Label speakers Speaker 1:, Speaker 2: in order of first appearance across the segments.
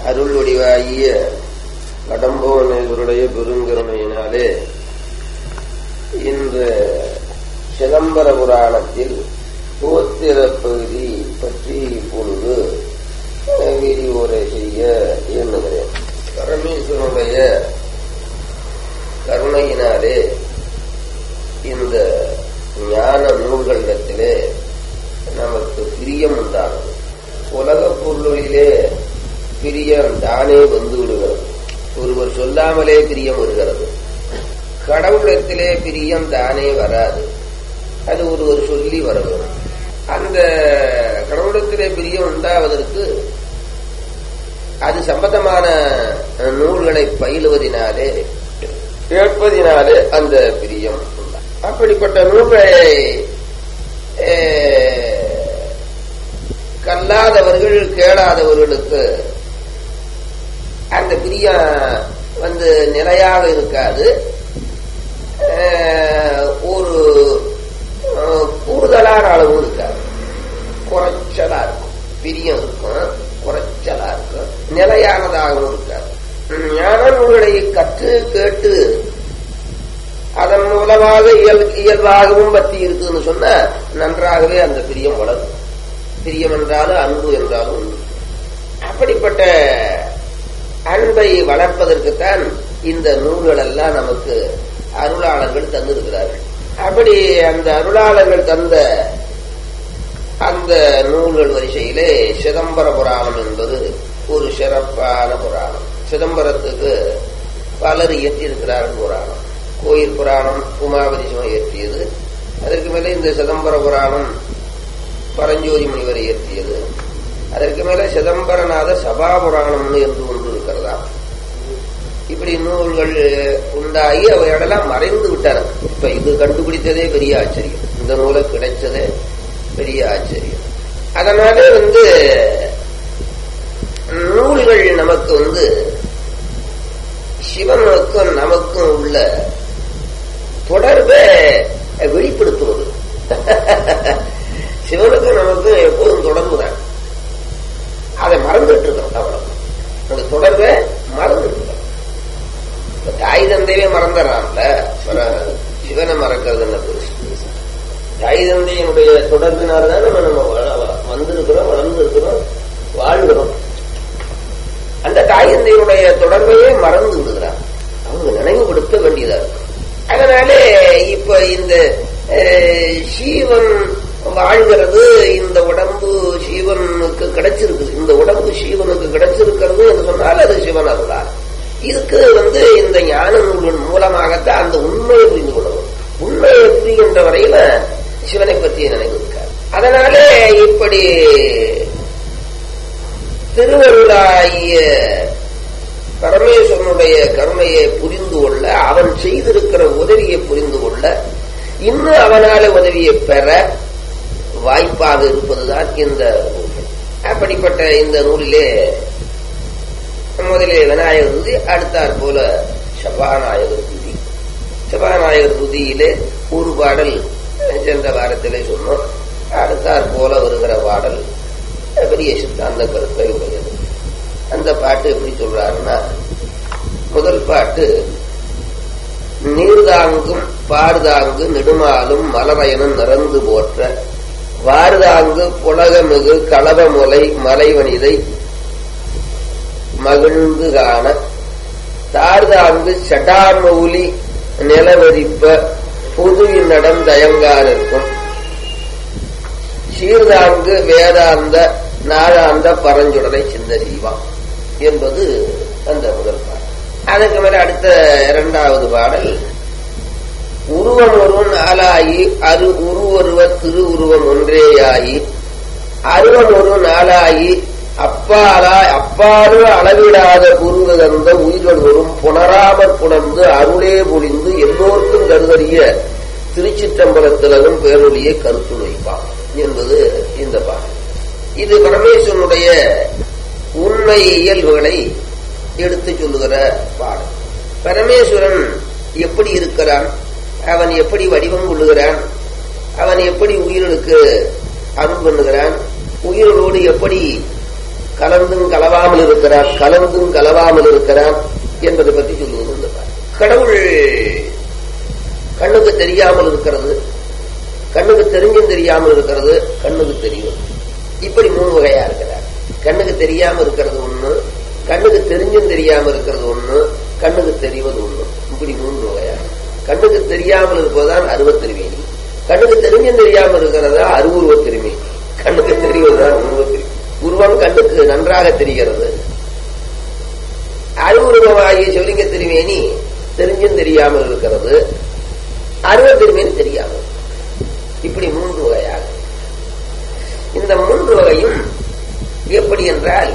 Speaker 1: அருள் வடிவாகிய கடம்போனேஸ்வருடைய பெருங்கருணையினாலே இன்று சிதம்பர புராணத்தில் தோத்திர பகுதி பற்றி இப்பொழுது விரிவுரை செய்ய எண்ணுகிறேன் பரமேஸ்வரனுடைய கருணையினாலே இந்த ஞான நூல்களிடத்திலே நமக்கு பிரியம் உண்டானது உலக பொருளிலே பிரியம் தானே வந்து விடுகிறது ஒருவர் சொல்லாமலே பிரியம் வருகிறது கடவுளத்திலே பிரியம் தானே வராது அது ஒருவர் சொல்லி வர வேண்டும் அந்த கடவுளத்திலே பிரியம் உண்டாவதற்கு அது சம்பந்தமான நூல்களை பயிலுவதினாலே கேட்பதினாலே அந்த பிரியம் உண்டா அப்படிப்பட்ட நூல்களை கல்லாதவர்கள் கேளாதவர்களுக்கு அந்த பிரியம் வந்து நிலையாக இருக்காது ஒரு கூடுதலான அளவு இருக்காது குறைச்சலா இருக்கும் பிரியம் இருக்கும் குறைச்சலா இருக்கும் நிலையானதாகவும் இருக்காது ஞான நூல்களை கற்று கேட்டு அதன் மூலமாக இயல் இயல்பாகவும் பற்றி இருக்குன்னு சொன்ன நன்றாகவே அந்த பிரியம் வளரும் பிரியம் என்றாலும் அன்பு என்றாலும் உண்டு அப்படிப்பட்ட அன்பை வளர்ப்பதற்குத்தான் இந்த நூல்கள் எல்லாம் நமக்கு அருளாளர்கள் தந்திருக்கிறார்கள் அப்படி அந்த அருளாளர்கள் தந்த அந்த நூல்கள் வரிசையிலே சிதம்பர புராணம் என்பது ஒரு சிறப்பான புராணம் சிதம்பரத்துக்கு பலர் இயற்றியிருக்கிறார்கள் புராணம் கோயில் புராணம் உமாபதி சிவம் இயற்றியது அதற்கு மேலே இந்த சிதம்பர புராணம் பரஞ்சோதி முனிவர் இயற்றியது அதற்கு மேல சிதம்பரநாத சபா புராணம்னு என்று ஒன்று இருக்கிறதா இப்படி நூல்கள் உண்டாகி அவைகளெல்லாம் மறைந்து விட்டன இப்ப இது கண்டுபிடித்ததே பெரிய ஆச்சரியம் இந்த நூலை கிடைச்சதே பெரிய ஆச்சரியம் அதனால வந்து நூல்கள் நமக்கு வந்து சிவனுக்கும் நமக்கும் உள்ள தொடர்பை வெளிப்படுத்துவது சிவனுக்கும் நமக்கும் எப்போதும் தொடர்பு தான் அதை மறந்துட்டு இருக்கிறோம் அவ்வளவு அந்த தொடர்பை மறந்துட்டு இருக்கிறோம் தாய் தந்தையே மறந்துடுறான்ல சிவனை மறக்கிறது என்ன பெருசு தாய் தந்தையினுடைய தொடர்பினால்தான் நம்ம நம்ம வந்திருக்கிறோம் வளர்ந்து இருக்கிறோம் வாழ்கிறோம் அந்த தாய் தந்தையுடைய தொடர்பையே மறந்து விடுகிறான் அவங்க நினைவுபடுத்த வேண்டியதா இருக்கு அதனாலே இப்ப இந்த சீவன் வாழ்கிறது இந்த உடம்பு சீவனுக்கு கிடைச்சிருக்குது இந்த உடம்பு சீவனுக்கு கிடைச்சிருக்கிறது என்று சொன்னால் அது சிவன் அருளார் இதுக்கு வந்து இந்த ஞான நூலின் மூலமாகத்தான் அந்த உண்மையை புரிந்து கொள்ளணும் உண்மையை புரிகின்ற வரையில சிவனை பற்றிய நினைவு இருக்காது அதனாலே இப்படி திருவருளாகிய பரமேஸ்வரனுடைய கருணையை புரிந்து கொள்ள அவன் செய்திருக்கிற உதவியை புரிந்து கொள்ள இன்னும் அவனால உதவியை பெற வாய்ப்பாக இருப்பதுதான் இந்த நூல்கள் அப்படிப்பட்ட இந்த நூலிலே முதலே விநாயகர் துதி அடுத்தாற் போல சபாநாயகர் துதி சபாநாயகர் துதியிலே ஒரு பாடல் சென்ற வாரத்திலே சொன்னோம் அடுத்தாற் போல வருகிற பாடல் பெரிய சித்தாந்த கருத்தை உடையது அந்த பாட்டு எப்படி சொல்றாருன்னா முதல் பாட்டு நீர்தாங்கும் பார்தாங்கு நெடுமாலும் மலரையனும் நிறந்து போற்ற வார்தாங்கு புலகமிகு களவமுலை மலைவனிதை மகிழ்ந்து காண தார்தாங்கு சடாமௌலி நிலவரிப்ப புதுவின் நடம் தயங்கானிருக்கும் சீர்தாங்கு வேதாந்த நாளாந்த பரஞ்சுடலை சிந்த செய்வான் என்பது அந்த முதல் பாடல் அதுக்கு மேல அடுத்த இரண்டாவது பாடல் உருவம் ஒரு நாளாகி அரு உருவருவ திரு உருவம் ஒன்றேயாகி அருவம் ஒரு நாளாகி அப்பாலா அப்பாலும் அளவிடாத குறுங்கு தந்த உயிர்கள் வரும் புனராமற் புணர்ந்து அருளே பொழிந்து எல்லோருக்கும் கருதறிய திருச்சிற்றம்பலத்திலும் பேரொழியை கருத்து வைப்பான் என்பது இந்த பாடல் இது பரமேஸ்வரனுடைய உண்மை இயல்புகளை எடுத்து சொல்லுகிற பாடல் பரமேஸ்வரன் எப்படி இருக்கிறான் அவன் எப்படி வடிவம் கொள்ளுகிறான் அவன் எப்படி உயிர்களுக்கு அருள் பண்ணுகிறான் உயிர்களோடு எப்படி கலந்தும் கலவாமல் இருக்கிறான் கலந்தும் கலவாமல் இருக்கிறான் என்பதை பற்றி சொல்லுவது இந்த பாட்டு. கடவுள் கண்ணுக்கு தெரியாமல் இருக்கிறது கண்ணுக்கு தெரிஞ்சும் தெரியாமல் இருக்கிறது கண்ணுக்கு தெரியும் இப்படி மூணு வகையா இருக்கிறார் கண்ணுக்கு தெரியாம இருக்கிறது ஒண்ணு கண்ணுக்கு தெரிஞ்சும் தெரியாம இருக்கிறது ஒண்ணு கண்ணுக்கு தெரிவது ஒண்ணு இப்படி மூன்று வகையா கண்ணுக்கு தெரியாமல் இருப்பதுதான் அருவத் திருமேனி கண்ணுக்கு தெரிஞ்சும் தெரியாமல் இருக்கிறதா அருவுருவ திருமேனி கண்ணுக்கு தெரிவதுதான் உருவ திருமேனி உருவம் கண்ணுக்கு நன்றாக தெரிகிறது அருவுருவமாகிய சிவலிங்க திருமேனி தெரிஞ்சும் தெரியாமல் இருக்கிறது அருவ திருமேனி தெரியாமல் இப்படி மூன்று வகையாக இந்த மூன்று வகையும் எப்படி என்றால்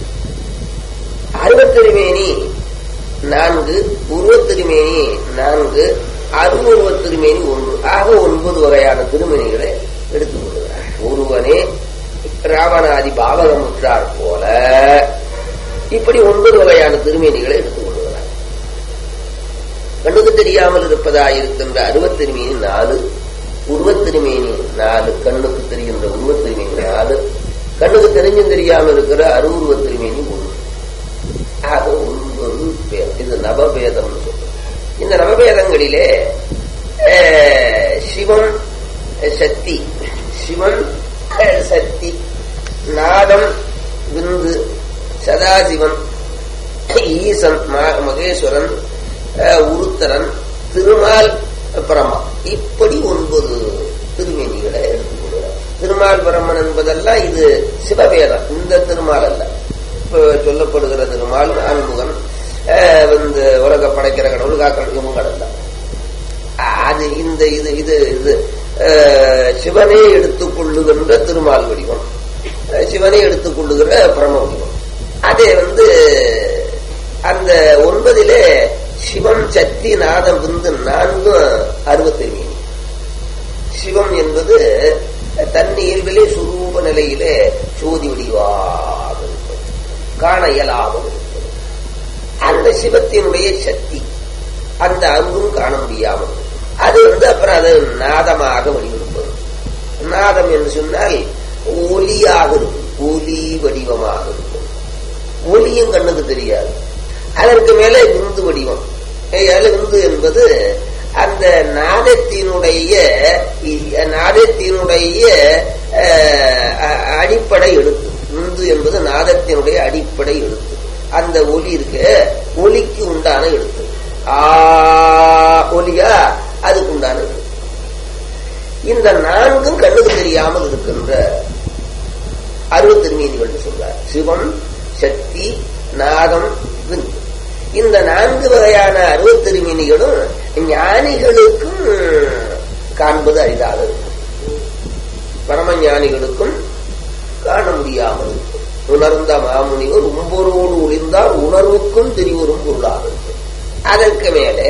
Speaker 1: அருவத்திருமேனி நான்கு உருவத்திருமேனி நான்கு அருவுருவத் திருமேனி ஒன்று ஆக ஒன்பது வகையான திருமேனிகளை எடுத்துக் கொள்கிறார் ஒருவனே ராவணாதி பாவகமுற்றார் போல இப்படி ஒன்பது வகையான திருமேனிகளை எடுத்துக் கொள்கிறார் கண்ணுக்கு தெரியாமல் இருப்பதாயிருக்கின்ற அருவத்திருமேனி நாலு உருவத்திருமேனி நாலு கண்ணுக்கு தெரிகின்ற உருவத்திருமேனி நாலு கண்ணுக்கு தெரிஞ்சும் தெரியாமல் இருக்கிற அருவுருவ திருமேனி ஒன்று ஆக ஒன்பது பேர் இது நவபேதம் சொல்றது இந்த நவபேதங்களிலே அஹ், சிவன் சக்தி சிவன் அஹ், சக்தி நாதம் விந்து சதாசிவன் ஈசன் ம- மகேஸ்வரன் அஹ், உருத்தரன் திருமால் பிரமா இப்படி ஒன்பது திருமேனிகளை எடுத்துக்கொள்கிறார் திருமால் பிரம்மன் என்பதெல்லாம் இது சிவவேதம் இந்த திருமால் அல்ல இப்ப சொல்லப்படுகிற திருமால் ஆண்முகன் அஹ், வந்து உலக படைக்கிற கடவுள் காக்கிற இவங்கள் அல்ல அது இந்த இது இது இது அஹ், சிவனே எடுத்துக்கொள்ளுகின்ற திருமால் வடிவம் அஹ், சிவனே எடுத்துக்கொள்ளுகிற பிரம வடிவம் அதே வந்து அந்த ஒன்பதிலே சிவம் சக்தி நாதம் விந்து நான்கும் அறுபத்தி மீன் சிவம் என்பது தன் இயல்பிலே சுரூப நிலையிலே சோதி வடிவாக இருப்பது காண இயலாமல் இருப்பது அந்த சிவத்தினுடைய சக்தி அந்த அங்கும் காண முடியாமல் இருக்கும். அது வந்து அப்புறம் அது நாதமாக வடிவெடுப்பது நாதம் என்று சொன்னால் ஒலியாக இருக்கும் ஒலி வடிவமாக இருக்கும் ஒலியும் கண்ணுக்கு தெரியாது அதற்கு மேலே விந்து வடிவம் ஏழு விந்து என்பது அந்த நாதத்தினுடைய நாதத்தினுடைய அஹ், அ- அடிப்படை எழுத்து விந்து என்பது நாதத்தினுடைய அடிப்படை எழுத்து அந்த ஒலி இருக்கு ஒலிக்கு உண்டான எழுத்து ஆ ஒலியா அதுக்கு உண்டான எழுத்து இந்த நான்கும் கண்ணுக்கு தெரியாமல் இருக்கின்ற அறுபத்திருமீனிகள் சொல்றார் சிவம் சக்தி நாதம் விந்து இந்த நான்கு வகையான அறுபத்திருமீனிகளும் ஞானிகளுக்கும் காண்பது அரிதாக இருக்கும் பரம ஞானிகளுக்கும் காண முடியாமல் இருக்கும் உணர்ந்த மாமுனிவர் உம்பரோடு ஒளிந்தால் உணர்வுக்கும் தெரிவரும் பொருளாக இருக்கும் அதற்கு மேலே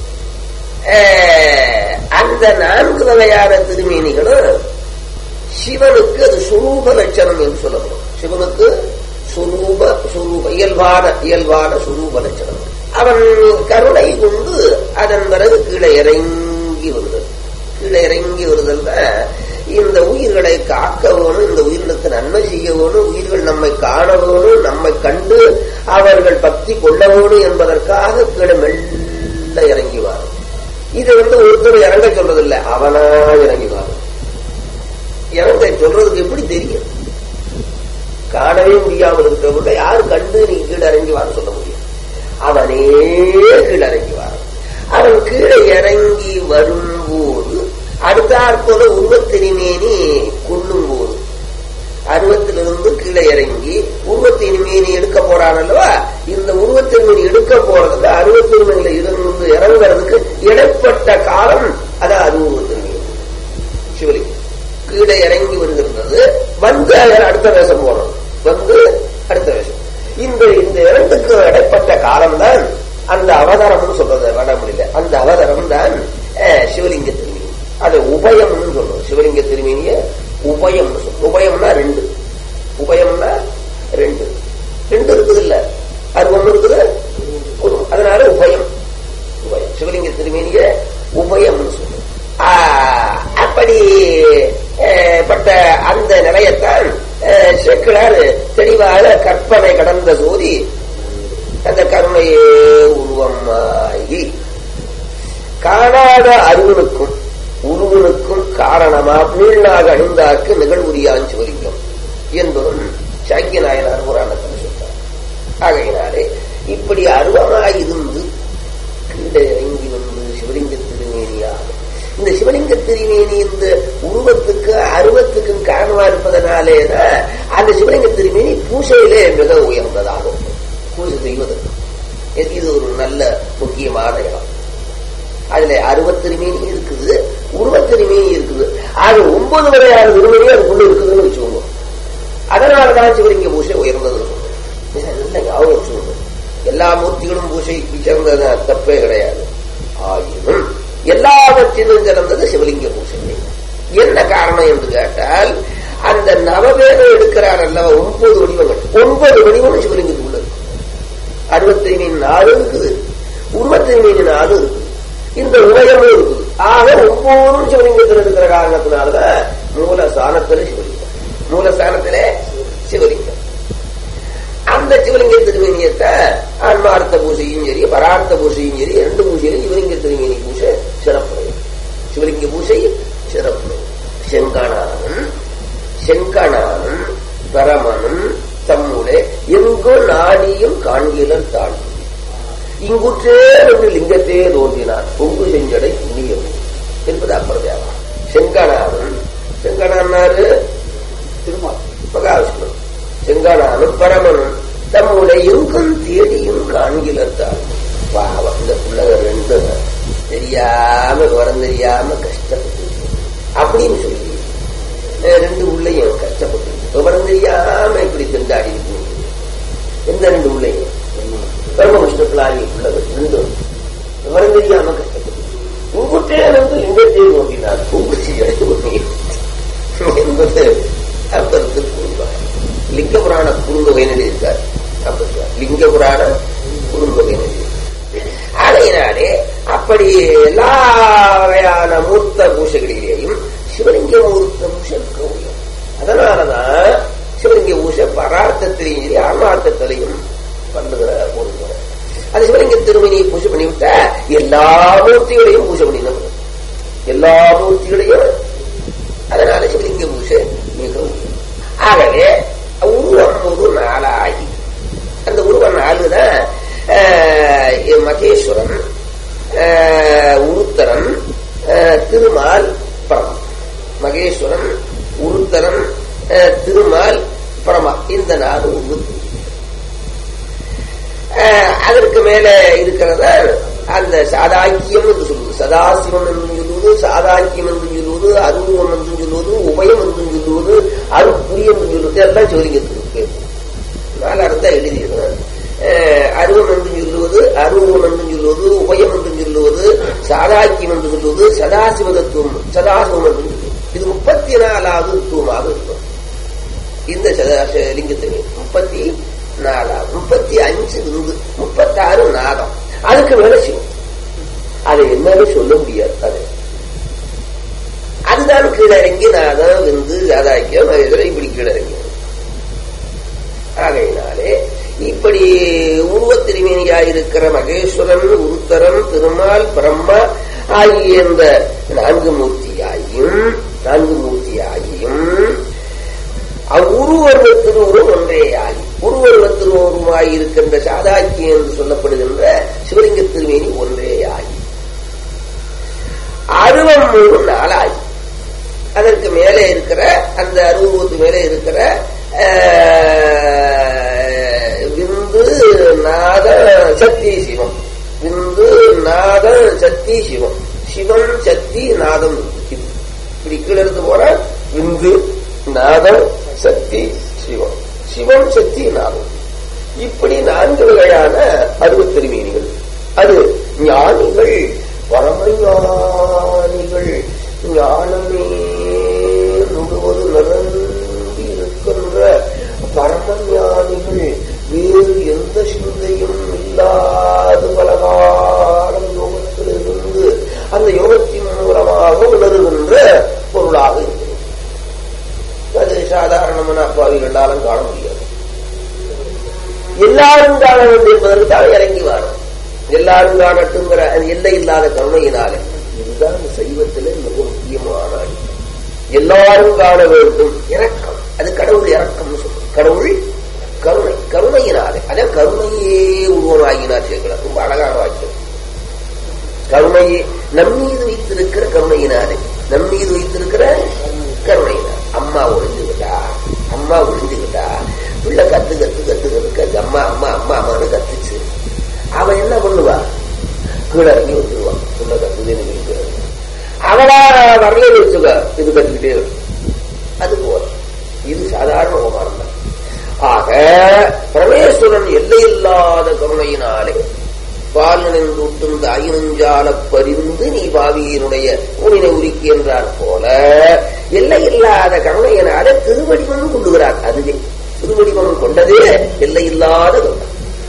Speaker 1: அஹ், அந்த நான்கு வகையான திருமேனிகளும் சிவனுக்கு அது சுரூப லட்சணம் என்று சொல்லப்படும் சிவனுக்கு சுரூப சுரூப இயல்பான இயல்பான சுரூப லட்சணம் அவன் கருணை கொண்டு அதன் பிறகு கீழே இறங்கி வருதல் கீழே இறங்கி வருதல் இந்த உயிர்களை காக்க வேணும் இந்த உயிர்களுக்கு நன்மை செய்ய வேணும் உயிர்கள் நம்மை காண வேணும் நம்மை கண்டு அவர்கள் பக்தி கொள்ள வேணும் என்பதற்காக கீழே மெல்ல இறங்கி வரும் இது வந்து ஒருத்தர் இறங்க சொல்றதில்லை அவனா இறங்கி வரும் இறங்க சொல்றதுக்கு எப்படி தெரியும் காணவே முடியாமல் இருக்கிறவங்க யார் கண்டு நீ கீழே இறங்கி வான்னு சொல்ல முடியும் அவனே கீழே இறங்கி வாரான் அவன் கீழே இறங்கி வரும்போது அடுத்தாற்போல உருவத்தினிமேனி கொள்ளும் போது அருவத்திலிருந்து கீழே இறங்கி உருவத்தினிமேனி எடுக்க போறான் அல்லவா இந்த உருவத்தின்மேனி எடுக்க போறதுக்கு அருவத்தின்மேனில இருந்து இறங்குறதுக்கு இடைப்பட்ட காலம் அதான் அருவத்தின்மேனி சிவலிங்கம் கீழே இறங்கி வருகின்றது வந்து அவர் அடுத்த வேஷம் போறோம் வந்து அடுத்த வேஷம் இந்த இந்த இரண்டுக்கு இடைப்பட்ட காலம்தான் அந்த அவதாரம்னு சொல்றது வடமொழியில அந்த அவதாரம் தான் அஹ், சிவலிங்க திருமணி அது உபயம்னு சொல்றோம் சிவலிங்க திருமணிய உபயம்னு சொல்றோம் உபயம்னா ரெண்டு உபயம்னா ரெண்டு ரெண்டு இருக்குது இல்ல அது ஒண்ணு இருக்குது ஒரு. அதனால உபயம் உபயம் சிவலிங்க திருமேனிய உபயம்னு சொல்றோம் ஆ, அப்படி அஹ், பட்ட அந்த நிலையத்தான் அஹ், செக்கிழார் தெளிவாக அந்த சோதி அந்த கருணையே உருவமாகி காணாத அறிவனுக்கும் உருவனுக்கும் காரணமா நீள்நாக அணிந்தாக்கு நிகழ்வுரியான் சிவலிங்கம் என்பதும் சாக்கிய நாயனார் புராணத்தில் சொல்றார் ஆகையினாலே இப்படி அருவமாயிருந்து கீழே இறங்கி வந்து சிவலிங்க திருமேனியாக இந்த சிவலிங்க திருமேனி இந்த உருவத்துக்கு அருவத்துக்கும் காரணமா இருப்பதனாலே அந்த சிவலிங்க திருமேனி பூசையிலே மிக உயர்ந்ததாகும் பூஜை செய்வதற்கு இது- இது ஒரு நல்ல முக்கியமான இடம் அதுல அருவத்திருமேனி இருக்குது உருவத்திருமேனி இருக்குது அது ஒன்பது வரையான திருமணி அதுக்குள்ள இருக்குதுன்னு வச்சுக்கோங்க அதனாலதான் சிவலிங்க பூசை உயர்ந்ததுன்னு சொல்றோம் இதை நல்ல ஞாபகம் வச்சுக்கணும் எல்லா மூர்த்திகளும் பூசைக்கு சிறந்தது தப்பே கிடையாது ஆயினும் எல்லாவற்றிலும் சிறந்தது சிவலிங்க பூசை என்ன காரணம் என்று கேட்டால் அந்த நவவேதம் எடுக்கிறார் அல்லவா ஒன்பது வடிவங்கள் ஒன்பது வடிவம் சிவலிங்கத்துக்குள்ள இருக்கு அறுபத்தி மீன் நாலு இருக்குது உருவத்தி மீன் நாலு இருக்குது இந்த உலகமும் இருக்குது ஆக ஒவ்வொன்றும் சிவலிங்கத்தில் இருக்கிற காரணத்தினாலதான் மூல ஸ்தானத்திலே சிவலிங்கம் மூல ஸ்தானத்திலே சிவலிங்கம் அந்த சிவலிங்க திருமேனியத்தை ஆன்மார்த்த பூசையும் சரி பரார்த்த பூசையும் சரி ரெண்டு பூசையிலும் சிவலிங்க திருமேனி பூசை சிறப்புடையது சிவலிங்க பூசை சிறப்புடையது செங்கணானும் செங்கணானும் பரமனும் தம்முடைய எங்கோ நாடியும் காண்கிலர் தாண்டி இங்குற்றே என்று லிங்கத்தே தோன்றினார் பொங்கு செஞ்சடை புண்ணியம் என்பது அப்பிரதேவா செங்கணானும் செங்கணான்னாரு திருமால் மகாவிஷ்ணு செங்கனானும் பரமனும் தம்முடைய எங்கும் தேடியும் காண்கிறதால் பாவம் இந்த பிள்ளைங்க ரெண்டு தெரியாம விவரம் தெரியாம கஷ்டப்பட்டு அப்படின்னு சொல்லி அஹ் ரெண்டு உள்ளையும் கஷ்டப்பட்டு விவரம் தெரியாம இப்படி திண்டாடி இருக்கீங்க எந்த ரெண்டு உள்ளையும் பரமவிஷ்ணுக்களாகி பிள்ளைகள் ரெண்டும் விவரம் தெரியாம கஷ்டப்பட்டு உங்ககிட்டே வந்து லிங்கத்தை நோக்கினார் உங்கச்சி என்பது அப்பருக்கு கூறுவார் லிங்க புராண குறுந்தொகை எழுதியிருக்கார் அப்ப லிங்க புராண குறுந்தொகை அதையினாலே அப்படி எல்லா வகையான மூர்த்த பூசைகளிலேயும் சிவலிங்க மூர்த்த பூசை மிக உயர்வு. அதனாலதான் சிவலிங்க பூசை பரார்த்தத்திலையும் சரி ஆன்மார்த்தத்திலையும் பண்ணுகிற ஒரு முறை அது சிவலிங்க திருமணியை பூஜை பண்ணிவிட்டா எல்லா மூர்த்திகளையும் பூஜை பண்ணிடணும் எல்லா மூர்த்திகளையும் அதனால சிவலிங்க பூஜை மிகவும் ஆகவே உருவம் ஒரு நாளாகி அந்த உருவம் நாலுதான் ஆஹ், மகேஸ்வரன் ஆஹ், உருத்தரன் ஆஹ், திருமால் பரமா மகேஸ்வரன் உருத்தரன் ஆஹ், திருமால் பரமா இந்த நாலு உருவம் ஆஹ், அதற்கு மேல இருக்கிறத அந்த சாதாக்கியம் என்று சொல்லுவது சதாசிவம் என்று சொல்லுவது சாதாக்கியம் என்று சொல்லுவது அருவம் என்று சொல்லுவது உபயம் என்று சொல்லுவது அருப்புரியம் என்று சொல்லுவது எல்லாம் சிவலிங்கத்துக்கு நாலு அர்த்தம் எழுதிடுவேன் அருவம் என்று சொல்லுவது அருவம் என்று சொல்லுவது உபயம் என்று சொல்லுவது சாதாக்கியம் என்று சொல்லுவது சதாசிவ தத்துவம் சதாசிவம் என்று சொல்லுவது இது முப்பத்தி நாலாவது தத்துவமாக இருக்கும் இந்த சதாச லிங்கத்திலே முப்பத்தி நாலாவது முப்பத்தி அஞ்சு விந்து முப்பத்தாறு நாகம் அதுக்கு மேல சிவம் அதை என்னன்னு சொல்ல முடியாது அது அதுதான் கீழே இறங்கி நாகம் விந்து சாதாக்கியம் மகேஸ்வரன் இப்படி கீழே இறங்கி ஆகையினாலே இப்படி உருவத்திருமேனியாயிருக்கிற மகேஸ்வரன் உருத்தரன் திருமால் பிரம்மா ஆகிய இந்த நான்கு மூர்த்தியாயும் நான்கு மூர்த்தியாகியும் அவ்வுருவர்வ திருவுருவம் ஒன்றே ஆகி உருவர்வ திருவுருவமாய் இருக்கின்ற சாதாக்கியம் என்று சொல்லப்படுகின்ற சிவலிங்க திருமேனி ஒன்றே ஆகி அருவம் மூணு நாளாகி அதற்கு மேலே இருக்கிற அந்த அருவத்துக்கு மேலே இருக்கிற ஆஹ், விந்து நாத சக்தி சிவம் விந்து நாத சக்தி சிவம் சிவம் சக்தி நாதம் இது. இப்படி கீழே இருந்து போற விந்து நாதம் சக்தி சிவம் சிவம் சக்தி நாதம் இப்படி நான்கு வகையான அருவத்திருமீனிகள் அது ஞானிகள் பரமஞானிகள் ஞானமே முழுவதும் நிரம்பி இருக்கின்ற பரமஞானிகள் வேறு எந்த சிந்தையும் இல்லாத பலகாலம் யோகத்தில் இருந்து அந்த யோகத்தின் மூலமாக உணர்கின்ற பொருளாக இருக்கிறது அது சாதாரணமான அப்பாவிகளாலும் காண முடியாது எல்லாரும் காண வேண்டும் என்பதற்காக இறங்கி வாழும் எல்லாரும் காணட்டுங்கிற அது எல்லை இல்லாத கருணையினாலே இதுதான் இந்த சைவத்தில் மிக முக்கியமான அடிப்படை. எல்லாரும் காண வேண்டும் இறக்கம் அது கடவுள் இறக்கம்னு சொல்றோம் கடவுள் கருணை கருணையினாலே அதே கருணையே உருவமாகினார் சேர்க்கலாம் ரொம்ப அழகான வாக்கியம் கருணையே நம் மீது வைத்திருக்கிற கருணையினாலே நம் மீது வைத்திருக்கிற கருணையினால் அம்மா ஒழிஞ்சுக்கிட்டா அம்மா ஒழிஞ்சுக்கிட்டா பிள்ளை கத்து கத்து கத்து கத்து அம்மா அம்மா அம்மா அம்மான்னு கத்துச்சு அவன் என்ன பண்ணுவா கீழே இறங்கி வந்துருவான் பிள்ளை கத்துதுன்னு இருக்கிறது அவளா வரல வச்சுக்க இது கத்துக்கிட்டே இருக்கும் அது போல இது சாதாரண உபகாரம் தான் ஆக பரமேஸ்வரன் எல்லையில்லாத கருணையினாலே பால் நினைந்து உட்டுந்த ஐநஞ்சால பரிந்து நீ பாவியினுடைய ஊனினை உருக்கி என்றார் போல எல்லையில்லாத கருணையினாலே திருவடிவம் கொண்டுகிறார் அதுவே திருவடிவம் கொண்டதே எல்லையில்லாத கருணை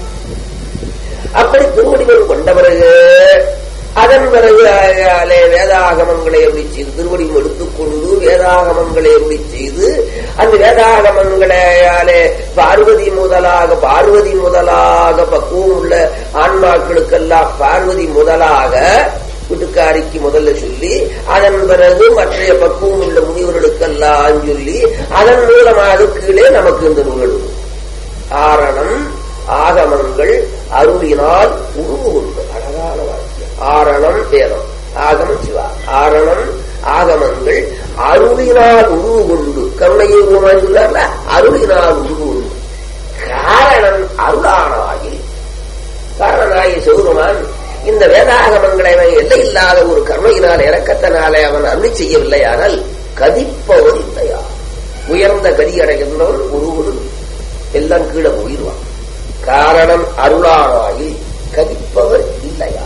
Speaker 1: அப்படி திருவடிவம் கொண்ட பிறகு அதன் பிறகு ஆகையாலே வேதாகமங்களை எப்படி செய்து திருவடிவம் எடுத்துக்கொண்டு வேதாகமங்களை எப்படி செய்து அந்த வேதாகமங்களையாலே பார்வதி முதலாக பார்வதி முதலாக பக்குவம் உள்ள ஆன்மாக்களுக்கெல்லாம் பார்வதி முதலாக வீட்டுக்காரிக்கு முதல்ல சொல்லி அதன் பிறகு மற்றைய பக்குவம் உள்ள முனிவர்களுக்கெல்லாம் சொல்லி அதன் மூலமாக கீழே நமக்கு இந்த நூல் ஆரணம் ஆகமங்கள் அருளினால் உருவு கொண்டு அழகான வாக்கியம் ஆரணம் வேதம் ஆகமம் சிவா ஆரணம் ஆகமங்கள் அருளினால் உருவு கொண்டு கருணையை உருவாய் சொன்னார்ல அருளினால் உருவு கொண்டு காரணம் அருளானாகி காரணனாகி சிவருமான் இந்த வேதாகமங்களை அவன் எல்லையில்லாத ஒரு கருணையினால் இறக்கத்தினாலே அவன் அருளி செய்யவில்லை ஆனால் கதிப்பவன் இல்லையா உயர்ந்த கதி அடைகின்றவன் உருவன் எல்லாம் கீழே போயிடுவான் காரணம் அருளானாயில் கதிப்பவர் இல்லையா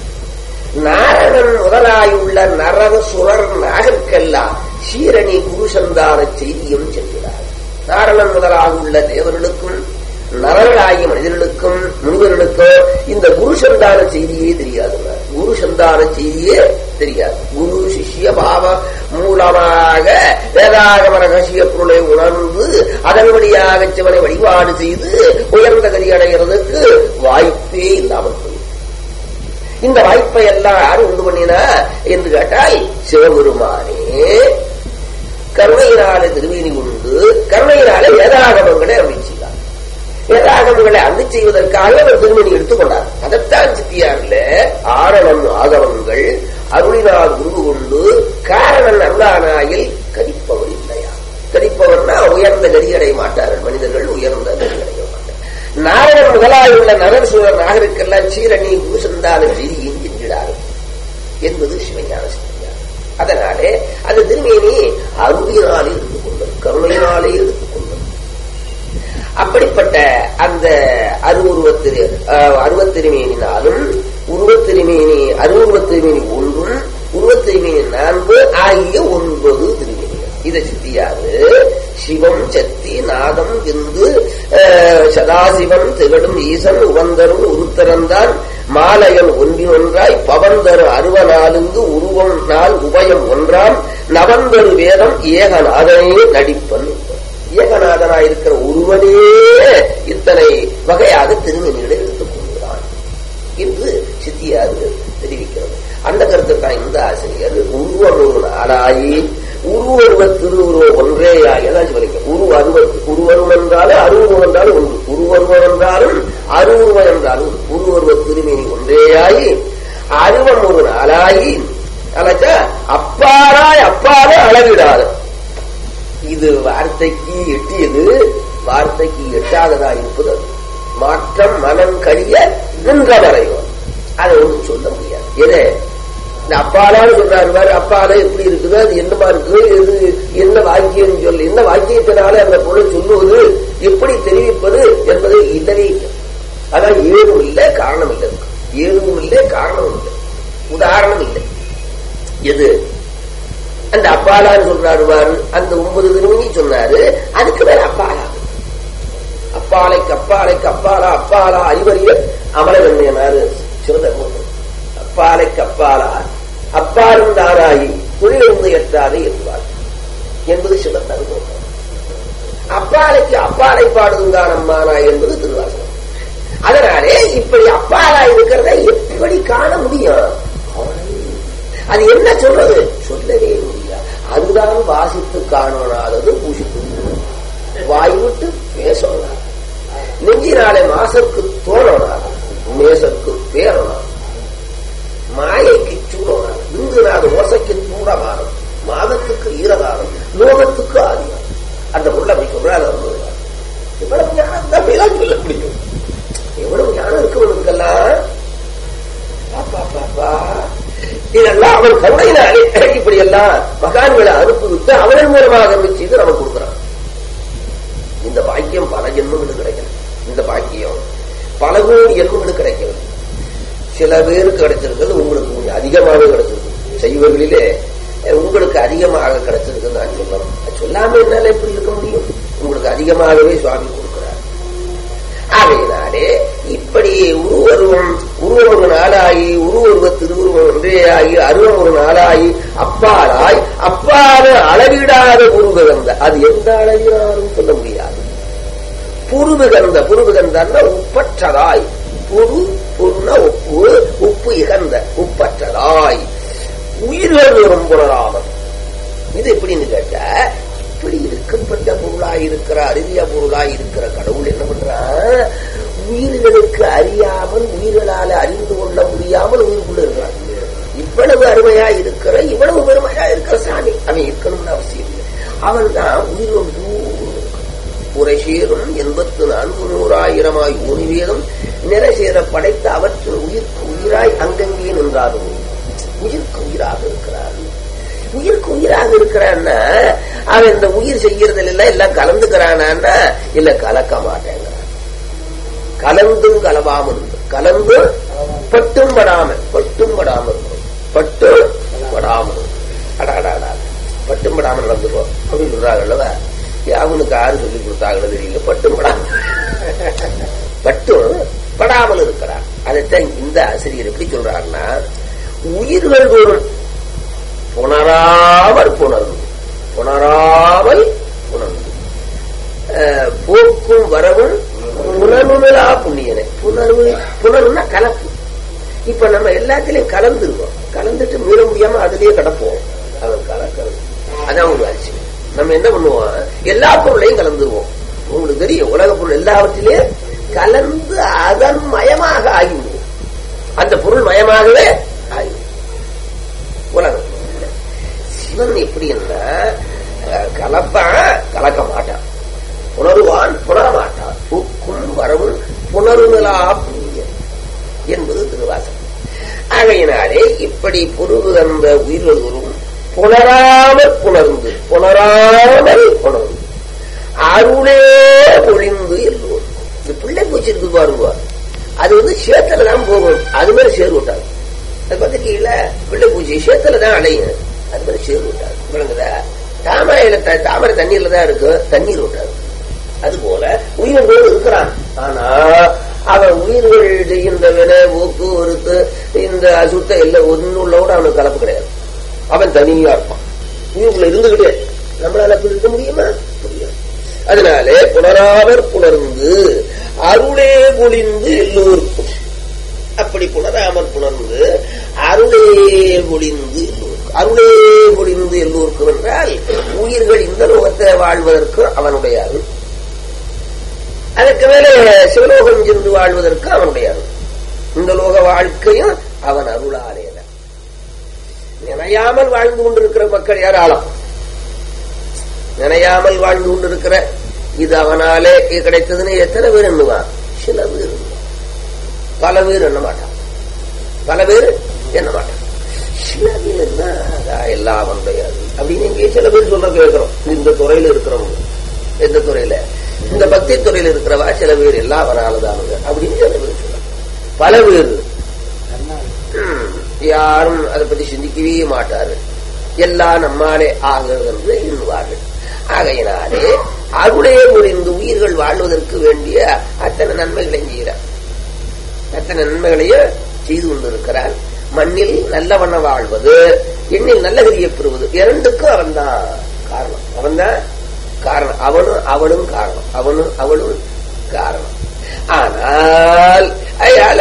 Speaker 1: நாரணன் முதலாயுள்ள நரக சுரர் நாகற்கெல்லாம் சீரணி குருசந்தான செய்தியும் செல்கிறார் நாரணன் முதலாக உள்ள தேவர்களுக்கும் நரர்களாகிய மனிதர்களுக்கும் முனிவர்களுக்கும் இந்த குரு சந்தான செய்தியே தெரியாது குரு சந்தான செய்தியே தெரியாது குரு சிஷ்ய பாவ மூலமாக வேதாகம ரகசிய பொருளை உணர்ந்து அதன் வழியாக சிவனை வழிபாடு செய்து உயர்ந்த கதி அடைகிறதுக்கு வாய்ப்பே இல்லாமல் போய் இந்த வாய்ப்பை எல்லாம் யாரு உண்டு பண்ணினா என்று கேட்டால் சிவபெருமானே கருணையினாலே திருமேனி கொண்டு கருணையினாலே வேதாகமங்களை அமைச்சினார் வேதாகமங்களை அந்து செய்வதற்காக அவர் திருமணி எடுத்துக்கொண்டார் அதைத்தான் சித்தியார்ல ஆரணம் ஆகமங்கள் அருளினால் உருவு கொண்டு காரணன் அருளானாயில் கதிப்பவர் இல்லையா கதிப்பவர்னா உயர்ந்த கதி அடைய மாட்டார்கள் மனிதர்கள் உயர்ந்த கதி அடைய மாட்டார் நாரணன் முதலாயுள்ள நரர் சூழல் நாகருக்கெல்லாம் சீரணி குருசந்தான செய்தியும் சென்றிடார்கள் என்பது சிவஞான சித்தியார் அதனாலே அந்த திருமேனி அருளினாலே எடுத்துக்கொண்டது கருணையினாலே எடுத்துக்கொண்டது அப்படிப்பட்ட அந்த அருவுருவத்திரு அருவத்திருமேனினாலும் உருவத்திருமேனி அருவுருவத்திருமேனி ஒன்றும் உருவத்திருமேனி நான்கு ஆகிய ஒன்பது திருமேனிகள் இதை சித்தியாது சிவம் சக்தி நாதம் விந்து சதாசிவன் திகழும் ஈசன் உவந்தரும் உருத்தரந்தான் மாலையன் ஒன்றினொன்றாய் பவந்தரு அருவ நாலுங்கு உருவம் நாள் உபயம் ஒன்றாம் நவந்தரு வேதம் ஏகநாதனே நடிப்பன் ஏகநாதனாயிருக்கிற ஒருவனே இத்தனை வகையாக திருமணிகளை எடுத்துக் கொள்கிறான் என்று சித்தியாது தெரிவிக்கிறது அந்த கருத்து தான் இந்த ஆசிரியர் உருவம் ஒரு நாளாயி உருவருவ திருவுருவம் ஒன்றேயாகி தான் சொல்லிக்க உரு அருவ உருவருவம் என்றாலும் அருவுருவம் என்றாலும் ஒன்று உருவருவம் என்றாலும் அருவுருவம் என்றாலும் உருவருவ திருமேனி ஒன்றேயாகி அருவம் ஒரு நாளாயி அழைச்சா அப்பாராய் அப்பால அளவிடாது இது வார்த்தைக்கு எட்டியது வார்த்தைக்கு எட்டாததா இருப்பது மாற்றம் மனம் கழிய நின்ற வரையும் அதை ஒன்றும் சொல்ல முடியாது எது இந்த அப்பாலான்னு சொல்றாரு பாரு அப்பால எப்படி இருக்குது அது என்னமா இருக்கு எது என்ன வாக்கியம் சொல்லு என்ன வாக்கியத்தினால அந்த பொருள் சொல்லுவது எப்படி தெரிவிப்பது என்பது இல்லவே இல்லை அதான் ஏதும் இல்லை காரணம் இல்லை ஏதும் இல்லை காரணமும் இல்லை உதாரணம் இல்லை எது அந்த அப்பாலான்னு சொல்றாரு பாரு அந்த ஒன்பது திருமணி சொன்னாரு அதுக்கு மேல அப்பாலா அப்பாலைக்கு அப்பாலைக்கு அப்பாலா அப்பாலா அறிவறிய அமல என்னாரு சிவதர்மன் அப்பாலைக்கு அப்பாலா அப்பாருந்தாராயி தொழிலிருந்து எட்டாதே என்பார் என்பது சிவதர்மம் அப்பாலைக்கு அப்பாலை பாடுங்கானம்மானா என்பது திருவாசகம் இப்படி அப்பாலா இருக்கிறத எப்படி காண முடியும் அது என்ன சொல்றது சொல்லவே முடியாது அதுதான் வாசித்து காணாதது பூசித்து வாய் விட்டு பேசணும் நெஞ்சினாலே மாசற்கு தோணணும் மேசற்கு பேரணும் மாயைக்கு சூடணும் இங்கு நாடு ஓசைக்கு தூரமானம் மாதத்துக்கு ஈரதானம் லோகத்துக்கு ஆதியம் அந்த பொருளை அப்படி சொல்றாரு இவ்வளவு ஞானம் தான் மேலாம் சொல்ல முடியும் எவ்வளவு ஞானம் இருக்கவனுக்கெல்லாம் பாப்பா பாப்பா இதெல்லாம் அவன் கருணையினாலே இப்படி எல்லாம் மகான்களை அனுப்பிவிட்டு அவர்கள் மூலமாக செய்து நமக்கு கொடுக்குறான் இந்த பாக்கியம் பல ஜென்மங்களுக்கு கிடைக்கல இந்த பாக்கியம் பல கோடி ஜென்மங்களுக்கு கிடைக்கல சில பேருக்கு கிடைச்சிருக்கிறது உங்களுக்கு கொஞ்சம் அதிகமாகவே கிடைச்சிருக்கு செய்வர்களிலே உங்களுக்கு அதிகமாக கிடைச்சிருக்கு நான் சொல்லணும் சொல்லாம என்னால எப்படி இருக்க முடியும் உங்களுக்கு அதிகமாகவே சுவாமி கொடுக்கிறார் ஆகையினாலே இப்படி உருவருவம் உருவம் ஒரு நாளாகி உருவருவ திருவுருவம் ஒன்றே ஆகி அருவம் ஒரு நாளாகி அப்பாலாய் அப்பால அளவிடாத புருவகந்த அது எந்த அளவினாலும் சொல்ல முடியாது புருவுகந்த புருவுகந்தன்னா உப்பற்றதாய் புரு புருண உப்பு உப்பு இகந்த உப்பற்றதாய் உயிர்கள் வரும் புனராமன் இது எப்படின்னு கேட்ட இப்படி இருக்கப்பட்ட பொருளாய் இருக்கிற அறிவிய பொருளாய் இருக்கிற கடவுள் என்ன பண்றான் உயிர்களுக்கு அறியாமல் உயிர்களால அறிந்து கொள்ள முடியாமல் உயிருக்குள்ள இருக்கிறான் இவ்வளவு அருமையா இருக்கிற இவ்வளவு பெருமையா இருக்கிற சாமி அவன் இருக்கணும்னு அவசியம் இல்லை அவன் தான் உயிரோடு உரை சேரும் எண்பத்து நான்கு நூறாயிரமாய் ஊனிவேதம் நிறை சேர படைத்த அவற்றின் உயிர்க்கு உயிராய் அங்கங்கே நின்றாரும் உயிருக்கு உயிராக இருக்கிறார் உயிருக்கு உயிராக இருக்கிறான்னா அவன் இந்த உயிர் செய்யறதுல எல்லாம் எல்லாம் கலந்துக்கிறானா இல்ல கலக்க மாட்டேங்கிறான் கலந்தும் கலவாமல் கலந்து பட்டும் படாமல் பட்டும் படாமல் பட்டு படாமல் அடாடா பட்டும் படாமல் நடந்துக்கோ அப்படின்னு சொல்றாங்கல்லவா அவனுக்கு யாரு சொல்லி கொடுத்தாங்கன்னு தெரியல பட்டும் படாமல் பட்டும் படாமல் இருக்கிறான் அதைத்தான் இந்த ஆசிரியர் எப்படி சொல்றாருன்னா உயிர்கள் தோறும் புணராமல் புணர்ந்து புணராமல் புணர்ந்து போக்கும் வரவும் புனர்வுகளா புண்ணியனை புணர்வு புணர்வுனா கலப்பு இப்ப நம்ம எல்லாத்திலையும் கலந்துருவோம் கலந்துட்டு மீற முடியாம அதுலயே கிடப்போம் அவன் கலக்கிறது அதான் ஒரு ஆட்சி நம்ம என்ன பண்ணுவோம் எல்லா பொருளையும் கலந்துருவோம் உங்களுக்கு தெரியும் உலக பொருள் எல்லாவற்றிலே கலந்து அதன் மயமாக ஆகிவிடுவோம் அந்த பொருள் மயமாகவே ஆகிவிடும் உலகம் சிவன் எப்படி கலப்பான் கலக்க மாட்டான் புணருவான் புணர மாட்டான் உக்கும் வரவும் புணருதலா புண்ணியம் என்பது திருவாசகம் ஆகையினாலே இப்படி பொருள் தந்த உயிர்கள் வரும் புணராமல் புணர்ந்து புணராமல் புணர்ந்து அருளே பொழிந்து எல்லோரும் இந்த பிள்ளை பூச்சி இருக்கு பாருங்க அது வந்து சேத்துல தான் போகும் அது மாதிரி சேர் விட்டாங்க அது பார்த்துட்டீங்களா பிள்ளை பூச்சி சேத்துல தான் அடையும் அது மாதிரி சேர் விட்டாங்க விளங்குதா தாமரையில தாமரை தண்ணீர்ல தான் இருக்கு தண்ணீர் விட்டாரு அது போல உயிர்களோடு இருக்கிறான் ஆனா அவன் உயிர்கள் செய்கின்ற வினை போக்குவரத்து இந்த அசுத்த எல்லாம் ஒன்னுள்ளோட அவனுக்கு கலப்பு கிடையாது அவன் தனியா இருப்பான் உயிருக்குள்ள இருந்துகிட்டே நம்மளால அப்படி இருக்க முடியுமா முடியாது அதனாலே புனராவர் புணர்ந்து அருளே பொழிந்து எல்லோருக்கும் அப்படி புனராமர் புணர்ந்து அருளே பொழிந்து எல்லோருக்கும் அருளே பொழிந்து எல்லோருக்கும் என்றால் உயிர்கள் இந்த லோகத்தை வாழ்வதற்கு அவனுடைய அருள் அதற்கு மேலே சிவலோகம் சென்று வாழ்வதற்கு அவனுடைய அருள் இந்த லோக வாழ்க்கையும் அவன் அருளாலேதான் நினையாமல் வாழ்ந்து கொண்டிருக்கிற மக்கள் யாராலும் நினையாமல் வாழ்ந்து கொண்டிருக்கிற இது அவனாலே கிடைத்ததுன்னு எத்தனை பேர் எண்ணுவான் சில பேர் பல பேர் எண்ண மாட்டான் பல பேர் எண்ண மாட்டான் சில பேர் எல்லாம் அவனுடைய அப்படின்னு இங்கே சில பேர் சொல்ல கேட்கிறோம் இந்த துறையில இருக்கிறவங்க எந்த துறையில இந்த பக்தி துறையில இருக்கிறவா சில பேர் எல்லாம் அவனாலதானுங்க அப்படின்னு சில பேர் சொல்ல பல பேர் யாரும் அதை பத்தி சிந்திக்கவே மாட்டாரு எல்லாம் நம்மாலே ஆகிறது என்று எண்ணுவார்கள் ஆகையினாலே அருளே புரிந்து உயிர்கள் வாழ்வதற்கு வேண்டிய அத்தனை நன்மைகளையும் செய்கிறார் அத்தனை நன்மைகளையும் செய்து கொண்டிருக்கிறார் மண்ணில் நல்லவண்ண வாழ்வது எண்ணில் நல்ல கதியை பெறுவது இரண்டுக்கும் அவன் தான் காரணம் அவன் தான் காரணம் அவனும் அவனும் காரணம் அவனும் அவளும் காரணம் ஆனால் அயால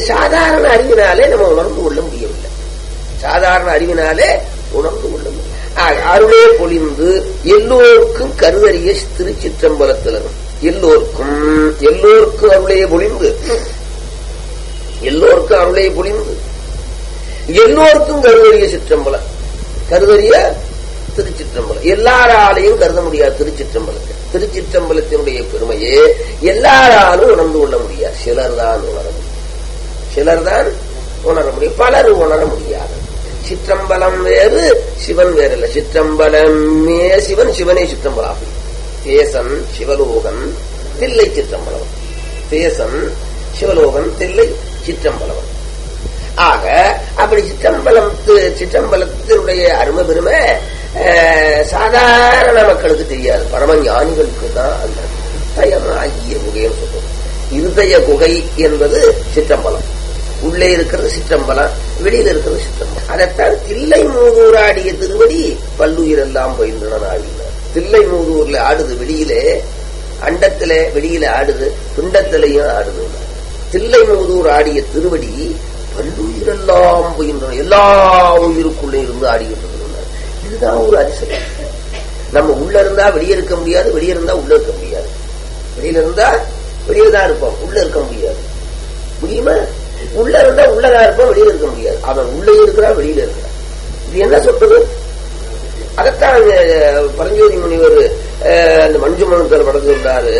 Speaker 1: சாதாரண அறிவினாலே நம்ம உணர்ந்து கொள்ள முடியவில்லை சாதாரண அறிவினாலே உணர்ந்து கொள்ள முடியும் ஆக, அருளே பொழிந்து எல்லோருக்கும் கருதறிய திருச்சிற்றம்பலத்திலும் எல்லோருக்கும் எல்லோருக்கும் அருளே பொழிந்து எல்லோருக்கும் அருளே பொழிந்து எல்லோருக்கும் கருதறிய சிற்றம்பலம் கருதறிய திருச்சிற்றம்பலம் எல்லாராலையும் கருத முடியாது திருச்சிற்றம்பலத்தை திருச்சிற்றம்பலத்தினுடைய பெருமையே எல்லாராலும் உணர்ந்து கொள்ள முடியாது சிலர் தான் உணர முடியும் சிலர் தான் உணர முடியும் பலர் உணர முடியாது சிற்றம்பலம் வேறு சிவன் வேறு இல்ல சிற்றம்பலமே சிவன் சிவனே சிற்றம்பலம் தேசன் சிவலோகன் தில்லை சிற்றம்பலம் தேசன் சிவலோகன் தில்லை சிற்றம்பலம் ஆக அப்படி சிற்றம்பலம் சிற்றம்பலத்தினுடைய அருமை பெருமை அஹ், சாதாரண மக்களுக்கு தெரியாது பரம ஞானிகளுக்கு தான் அந்த இருதயமாகிய குகைன்னு சொல்றோம் இருதய குகை என்பது சிற்றம்பலம் உள்ளே இருக்கிறது சிற்றம்பலம் வெளியில இருக்கிறது சிற்றம்பலம் அதைத்தான் தில்லை மூதூராடிய திருவடி பல்லுயிர் எல்லாம் பயின்றன ஆடினார் தில்லை மூதூர்ல ஆடுது வெளியிலே அண்டத்திலே வெளியில ஆடுது பிண்டத்திலையும் ஆடுது தில்லை மூதூர் ஆடிய திருவடி பல்லுயிரெல்லாம் போகின்றன எல்லா உயிருக்குள்ளே இருந்து ஆடிக்கிட்டு இதுதான் ஒரு அதிசயம் நம்ம உள்ள இருந்தா வெளியே இருக்க முடியாது வெளியே இருந்தா உள்ள இருக்க முடியாது வெளியில இருந்தா வெளியே தான் இருப்போம் உள்ள இருக்க முடியாது முடியுமா உள்ள இருந்தா உள்ளதான் இருப்போம் வெளியில இருக்க முடியாது அவன் உள்ளே இருக்கிறான் வெளியில இருக்கிறான் இது என்ன சொல்றது அதைத்தான் அஹ், பரஞ்சோதி முனிவர் அஹ், அந்த மஞ்சு மனுத்தர் படம் சொல்றாரு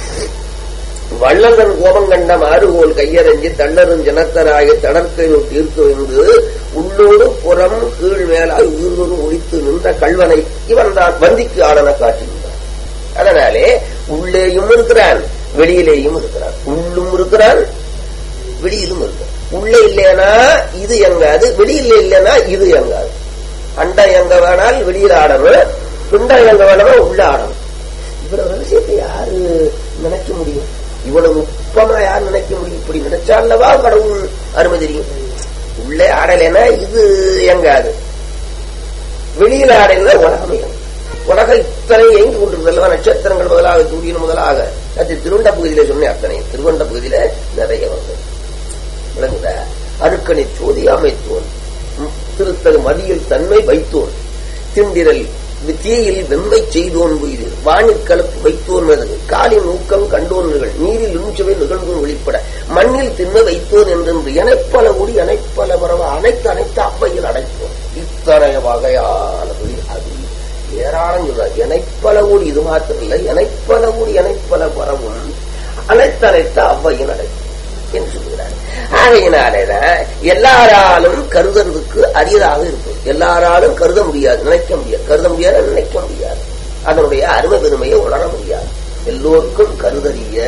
Speaker 1: வள்ளலன் கோபம் கண்ட மாறுகோல் கையறைஞ்சி தள்ளரும் ஜனத்தராய தடற்கையில் தீர்த்து வந்து உள்ளோடு புறம் கீழ் மேலாய் உயிர்தொரு ஒழித்து நின்ற கல்வனை இவன் தான் வந்திக்கு ஆடன காட்டுகின்றான் அதனாலே உள்ளேயும் இருக்கிறான் வெளியிலேயும் இருக்கிறான் உள்ளும் இருக்கிறான் வெளியிலும் இருக்கிறான் உள்ளே இல்லைனா இது எங்காது வெளியில இல்லைனா இது எங்காது அண்டம் எங்க வேணால் வெளியில ஆடணும் பிண்டம் எங்க வேணாலும் உள்ள ஆடணும் இவ்வளவு ரகசியத்தை யாரு நினைக்க முடியும் இவ்வளவு நுட்பமா யார் நினைக்க முடியும் இப்படி நினைச்சாலவா கடவுள் அருமை தெரியும் உள்ளே ஆடலைன்னா இது எங்காது வெளியில ஆடலைன்னா உலகமையும் உலக இத்தனை எங்கு கொண்டிருந்தல்லவா நட்சத்திரங்கள் முதலாக சூரியன் முதலாக அது திருவண்ட பகுதியில சொன்னேன் அத்தனை திருவண்ட பகுதியில நிறைய வந்து விளங்குதா அருக்கணி சோதி அமைத்தோன் திருத்தகு மதியில் தன்மை வைத்தோன் திண்டிரல் தீயில் வெம்மை செய்தோன் உயிர் வானிற் கலப்பு வைத்தோன் மெதகு காலின் ஊக்கம் கண்டோன்கள் நீரில் உஞ்சவை நிகழ்வும் வெளிப்பட மண்ணில் தின்ன வைத்தோன் என்றென்று எனைப்பல கூடி அனைப்பல பரவ அனைத்து அனைத்து அவ்வையில் அடைத்தோன் இத்தனை வகையான தொழில் அது ஏராளம் சொல்றார் எனைப்பல கூடி இது மாத்திரம் இல்லை எனைப்பல கூடி எனைப்பல பரவும் அனைத்தனைத்து அவ்வையில் அடைத்தோம் என்று சொல்கிறார் ஆகையினாலேதான் எல்லாராலும் கருதுறதுக்கு அரியதாக இருக்கும் எல்லாராலும் கருத முடியாது நினைக்க முடியாது கருத முடியாது நினைக்க முடியாது அதனுடைய அருமை பெருமையை உணர முடியாது எல்லோருக்கும் கருதறிய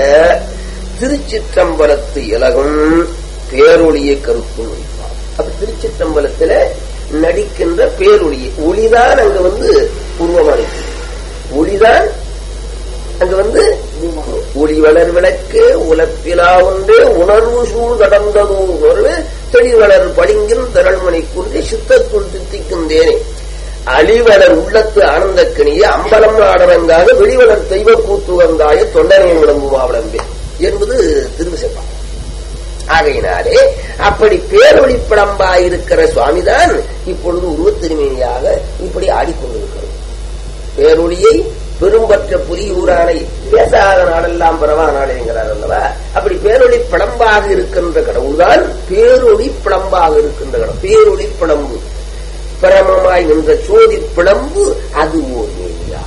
Speaker 1: திருச்சிற்றம்பலத்து இலகும் பேரொழியை கருத்தும் வைப்பார் அப்ப திருச்சிற்றம்பலத்துல நடிக்கின்ற பேரொழியை ஒளிதான் அங்க வந்து உருவமா இருக்கு ஒளிதான் அங்க வந்து ஒளி வளர் விளக்கு உலப்பிலா ஒன்று உணர்வு சூழ் கடந்ததோ உணர்வு தெளிவளர் பளிங்கின் திரள்மணி குன்றி சித்தத்துள் தித்திக்கின்றேனே அழிவளர் உள்ளத்து ஆனந்தக்கணிய அம்பலம் ஆடவங்காக வெளிவளர் தெய்வ கூத்துவங்காய தொண்டனையும் விளம்புமாவளம்பே என்பது திருவிசைப்பா ஆகையினாலே அப்படி பேரொளி பிளம்பாயிருக்கிற சுவாமிதான் இப்பொழுது உருவத்திருமையாக இப்படி ஆடிக்கொண்டிருக்கிறது பேரொளியை பெரும்பற்ற புரியூரானை பேசாத நாடெல்லாம் பரவா நாடுங்கிறார் அல்லவா அப்படி பேரொளி பிளம்பாக இருக்கின்ற கடவுள்தான் பேரொளி பிளம்பாக இருக்கின்ற கடவுள் பேரொளி பிளம்பு பிரமமாய் நின்ற சோதி பிளம்பு அது ஓர் மேலியா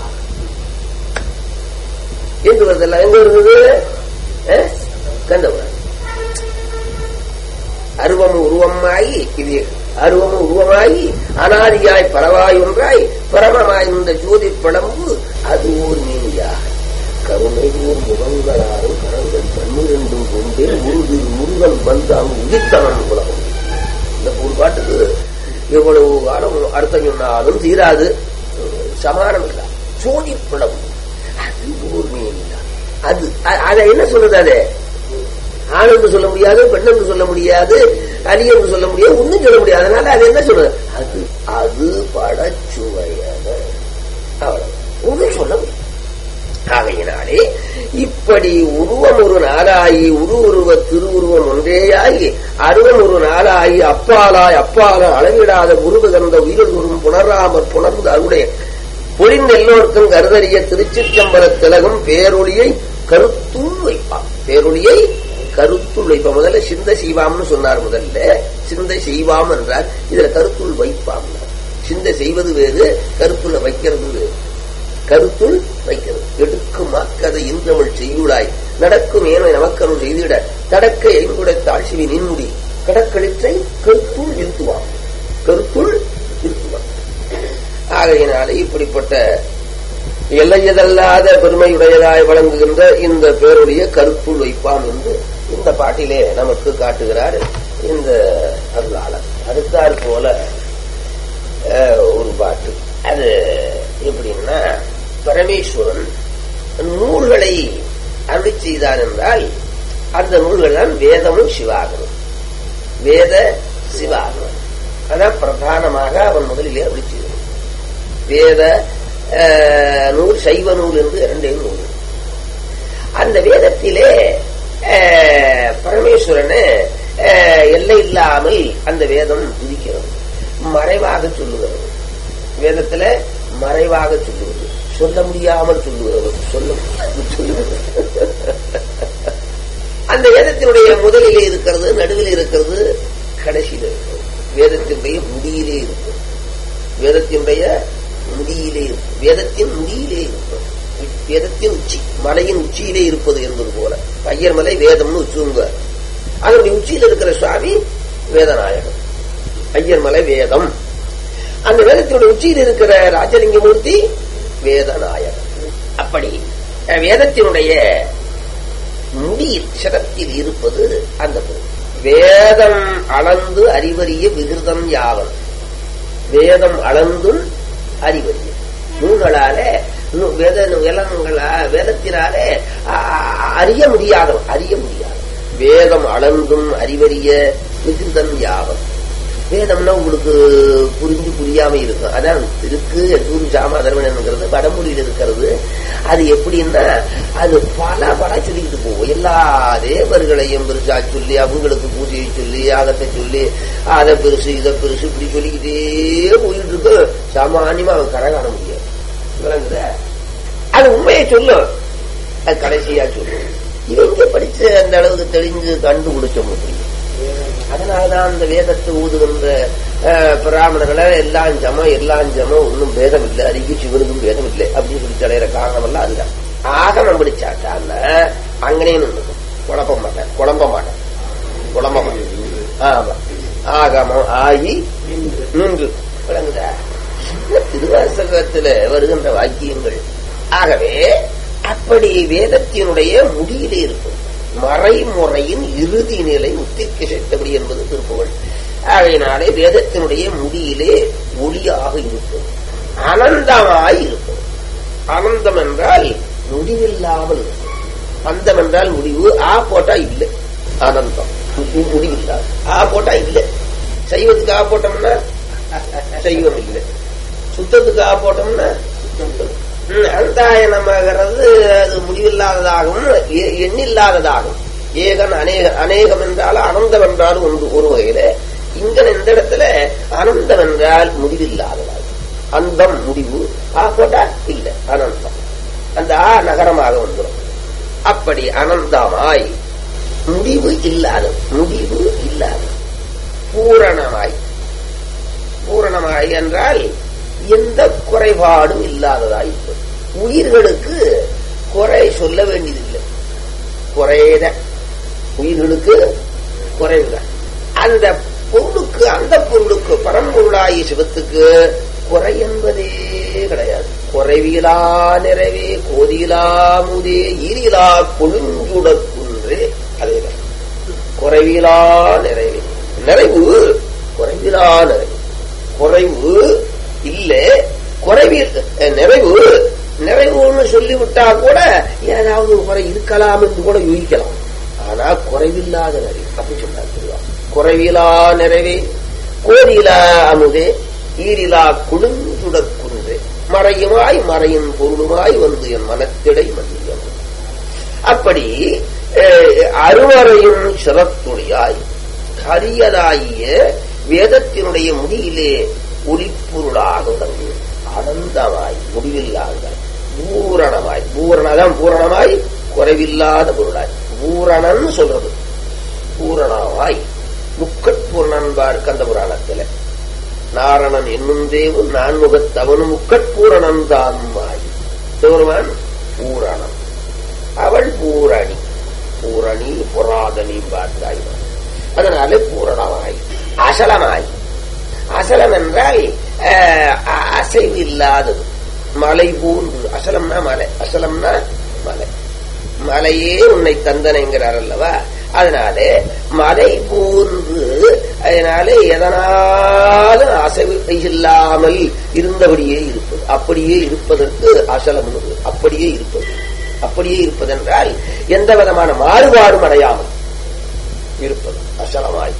Speaker 1: என்று வருதல்ல எங்க இருந்தது கந்தபுரம் அருவம் உருவமாயி இது அருவம் உருவமாயி அனாதியாய் பரவாய் ஒன்றாய் பரமமாய் இந்த ஜோதி படம்பு அது ஓர் மீனியாக கருணை ஊர் முகங்களாரும் கரங்கள் பன்னிரண்டும் கொண்டே உருது முருகன் வந்து அங்கு உதித்தவன் உலகம் இந்த ஒரு பாட்டுக்கு எவ்வளவு காலம் அர்த்தம் சொன்னாலும் தீராது சமானம் இல்ல ஜோதி படம் அது ஓர் மீனியா அது அதை என்ன சொல்றது அது ஆண் என்று சொல்ல முடியாது பெண் என்று சொல்ல முடியாது அலி என்று சொல்ல முடியாது ஒன்னும் சொல்ல முடியாது அதனால அது என்ன சொல்றது அது அது படச்சுவையன அவ்வளவு ஒன்றும் சொல்ல முடியும் ஆகையினாலே இப்படி உருவம் ஒரு நாளாகி உரு உருவ திருவுருவம் ஒன்றேயாகி அருவம் ஒரு நாளாகி அப்பாலாய் அப்பால அளவிடாத குருபகந்த உயிரும் புணராமற் புணர்ந்து அருடைய பொழிந்த எல்லோருக்கும் கருதறிய திருச்சிற்றம்பல திலகம் பேரொழியை கருத்துள் வைப்பான் பேரொழியை கருத்துள் வைப்பான் முதல்ல சிந்த செய்வாம்னு சொன்னார் முதல்ல சிந்தை செய்வாம் என்றார் இதுல கருத்துள் வைப்பாம் சிந்தை செய்வது வேறு கருத்துள்ள வைக்கிறது வேறு கருத்துள் வைக்கிறது எடுக்கும் அக்கதை இன்றமிழ் செய்யுளாய் நடக்கும் ஏன நமக்கருள் செய்திட தடக்க எங்குடை தாழ்ச்சிவி நின்முடி கடக்களிற்றை கருத்துள் நிறுத்துவான் கருத்துள் நிறுத்துவான் ஆகையினாலே இப்படிப்பட்ட எல்லையதல்லாத பெருமையுடையதாய் வழங்குகின்ற இந்த பேருடைய கருத்துள் வைப்பான் என்று இந்த பாட்டிலே நமக்கு காட்டுகிறார் இந்த அருளாளர் அடுத்தாற் போல ஒரு பாட்டு அது எப்படின்னா பரமேஸ்வரன் நூல்களை அருளி செய்தார் என்றால் அந்த நூல்கள் தான் வேதமும் சிவாகமும் வேத சிவாகமம் அதான் பிரதானமாக அவன் முதலிலே அருளி செய்தான் வேத நூல் சைவ நூல் என்று இரண்டே நூல் அந்த வேதத்திலே பரமேஸ்வரனை எல்லை இல்லாமல் அந்த வேதம் துதிக்கிறது மறைவாக சொல்லுகிறது வேதத்துல மறைவாக சொல்லுவது சொல்ல முடியாமல் சொல்லுகிறது சொல்ல முடியாமல் சொல்லுகிறது அந்த வேதத்தினுடைய முதலிலே இருக்கிறது நடுவில் இருக்கிறது கடைசியில் இருக்கிறது வேதத்தினுடைய முடியிலே இருக்கும் வேதத்தினுடைய முடியிலே இருக்கும் வேதத்தின் முடியிலே இருக்கும் வேதத்தின் உச்சி மலையின் உச்சியிலே இருப்பது என்பது போல ஐயர் மலை வேதம்னு வச்சுங்க அதனுடைய உச்சியில் இருக்கிற சுவாமி வேதநாயகம் ஐயர் மலை வேதம் அந்த வேதத்தினுடைய உச்சியில் இருக்கிற ராஜலிங்கமூர்த்தி வேதநாயகம் அப்படி வேதத்தினுடைய முடியில் சிரத்தில் இருப்பது அந்த பொருள் வேதம் அளந்து அறிவறிய விகிருதம் யாவன் வேதம் அளந்தும் அறிவறிய நூல்களால வேத வேலங்களா வேதத்தினாலே அறிய முடியாதவன் அறிய முடியாது வேதம் அளந்தும் அறிவறிய விகிருதம் யாவன் வேதம்னா உங்களுக்கு புரிஞ்சு புரியாம இருக்கும் அதான் இருக்கு எட்டூர் ஜாமாதர்மன் என்கிறது வடமொழியில் இருக்கிறது அது எப்படின்னா அது பல பல சொல்லிக்கிட்டு போகும் எல்லா தேவர்களையும் பெருசா சொல்லி அவங்களுக்கு பூஜையை சொல்லி அதத்தை சொல்லி அதை பெருசு இதை பெருசு இப்படி சொல்லிக்கிட்டே போயிட்டு இருக்கு சாமானியமா அவன் கரை காண முடியாது விளங்குத அது உண்மையை சொல்லும் அது கடைசியா சொல்லும் இவங்க படிச்சு அந்த அளவுக்கு தெளிஞ்சு கண்டுபிடிச்ச முடியும் அதனாலதான் அந்த வேதத்தை ஊதுகின்ற பிராமணர்களை எல்லாம் ஜமம் எல்லாம் ஜமம் ஒன்னும் பேதம் இல்லை அறிக்கை சிவனுக்கும் பேதம் இல்லை அப்படின்னு சொல்லி தலையிற காரணம் எல்லாம் அதுதான் ஆகமம் பிடிச்சாட்டான்னா அங்கனே நின்று குழப்ப மாட்டேன் குழம்ப மாட்டேன் குழம்ப மாட்டேன் ஆமா ஆகமம் ஆகி நின்று விளங்குதா திருவாசகத்துல வருகின்ற வாக்கியங்கள் ஆகவே அப்படி வேதத்தினுடைய முடியிலே இருக்கும் மறைமுறையின் இறுதி நிலை உத்திற்கு சேர்த்தபடி என்பது திருப்புகழ் ஆகையினாலே வேதத்தினுடைய முடியிலே ஒளியாக இருக்கும் அனந்தமாய் இருக்கும் அனந்தம் என்றால் முடிவில்லாமல் இருக்கும் அந்தம் என்றால் முடிவு ஆ போட்டா இல்லை அனந்தம் முடிவில்லாது ஆ போட்டா இல்லை சைவத்துக்கு ஆ போட்டோம்னா சைவம் இல்லை சுத்தத்துக்கு ஆ போட்டோம்னா அந்தாயனமாகிறது அது முடிவில்லாததாகவும் எண்ணில்லாததாகும் ஏகன் அநேக அநேகம் என்றாலும் அனந்தம் என்றாலும் ஒன்று ஒரு வகையில இங்க இந்த இடத்துல அனந்தம் என்றால் முடிவில்லாததாகும் அந்தம் முடிவு ஆ போட்டா இல்ல அனந்தம் அந்த ஆ நகரமாக வந்துடும் அப்படி அனந்தமாய் முடிவு இல்லாத முடிவு இல்லாத பூரணமாய் பூரணமாய் என்றால் எந்த குறைபாடும் இல்லாததாய் உயிர்களுக்கு குறை சொல்ல வேண்டியதில்லை குறையத உயிர்களுக்கு குறைவுதான் அந்த பொருளுக்கு அந்த பொருளுக்கு பரம்பொருளாய சிவத்துக்கு குறை என்பதே கிடையாது குறைவிலா நிறைவே கோதிலா முதே ஈரிலா கொழுஞ்சுடக்குன்று அதேதான் குறைவிலா நிறைவே நிறைவு குறைவிலா நிறைவு குறைவு இல்ல குறைவி நிறைவு நிறைவுன்னு சொல்லிவிட்டா கூட ஏதாவது குறை இருக்கலாம் என்று கூட யூகிக்கலாம் ஆனா குறைவில்லாத நிறைவு அப்படி சொன்னார் குறைவிலா நிறைவே கோரிலா அமுதே ஈரிலா குழுந்துடற்குன்று மறையுமாய் மறையும் பொருளுமாய் வந்து என் மனத்திடை மன்னியம் அப்படி அஹ், அருவரையும் சிறத்துடையாய் கரியதாகிய வேதத்தினுடைய முடியிலே ஒளிப்பொருளாக விளங்கு அனந்தமாய் முடிவில்லாத பூரணமாய் பூரணதான் பூரணமாய் குறைவில்லாத பொருளாய் பூரணன் சொல்றது பூரணமாய் முக்கட்பூரணன்பார் கந்த புராணத்துல நாரணன் என்னும் தேவு நான்முகத்தவனு முக்கட்பூரணன் தான்மாய் சிவருமான் பூரணம் அவள் பூரணி பூரணி புராதனி பார்த்தாய் அதனால பூரணமாய் அசலமாய் அசலம் என்றால் அஹ், அ- அசைவு இல்லாதது மலை போன்று அசலம்னா மலை அசலம்னா மலை மலையே உன்னை தந்தனைங்கிறார் அல்லவா அதனாலே மலை போன்று அதனாலே எதனாலும் அசைவு இல்லாமல் இருந்தபடியே இருப்பது அப்படியே இருப்பதற்கு அசலம் என்று. அப்படியே இருப்பது அப்படியே இருப்பதென்றால் எந்த விதமான மாறுபாடும் அடையாமல் இருப்பது அசலமாய்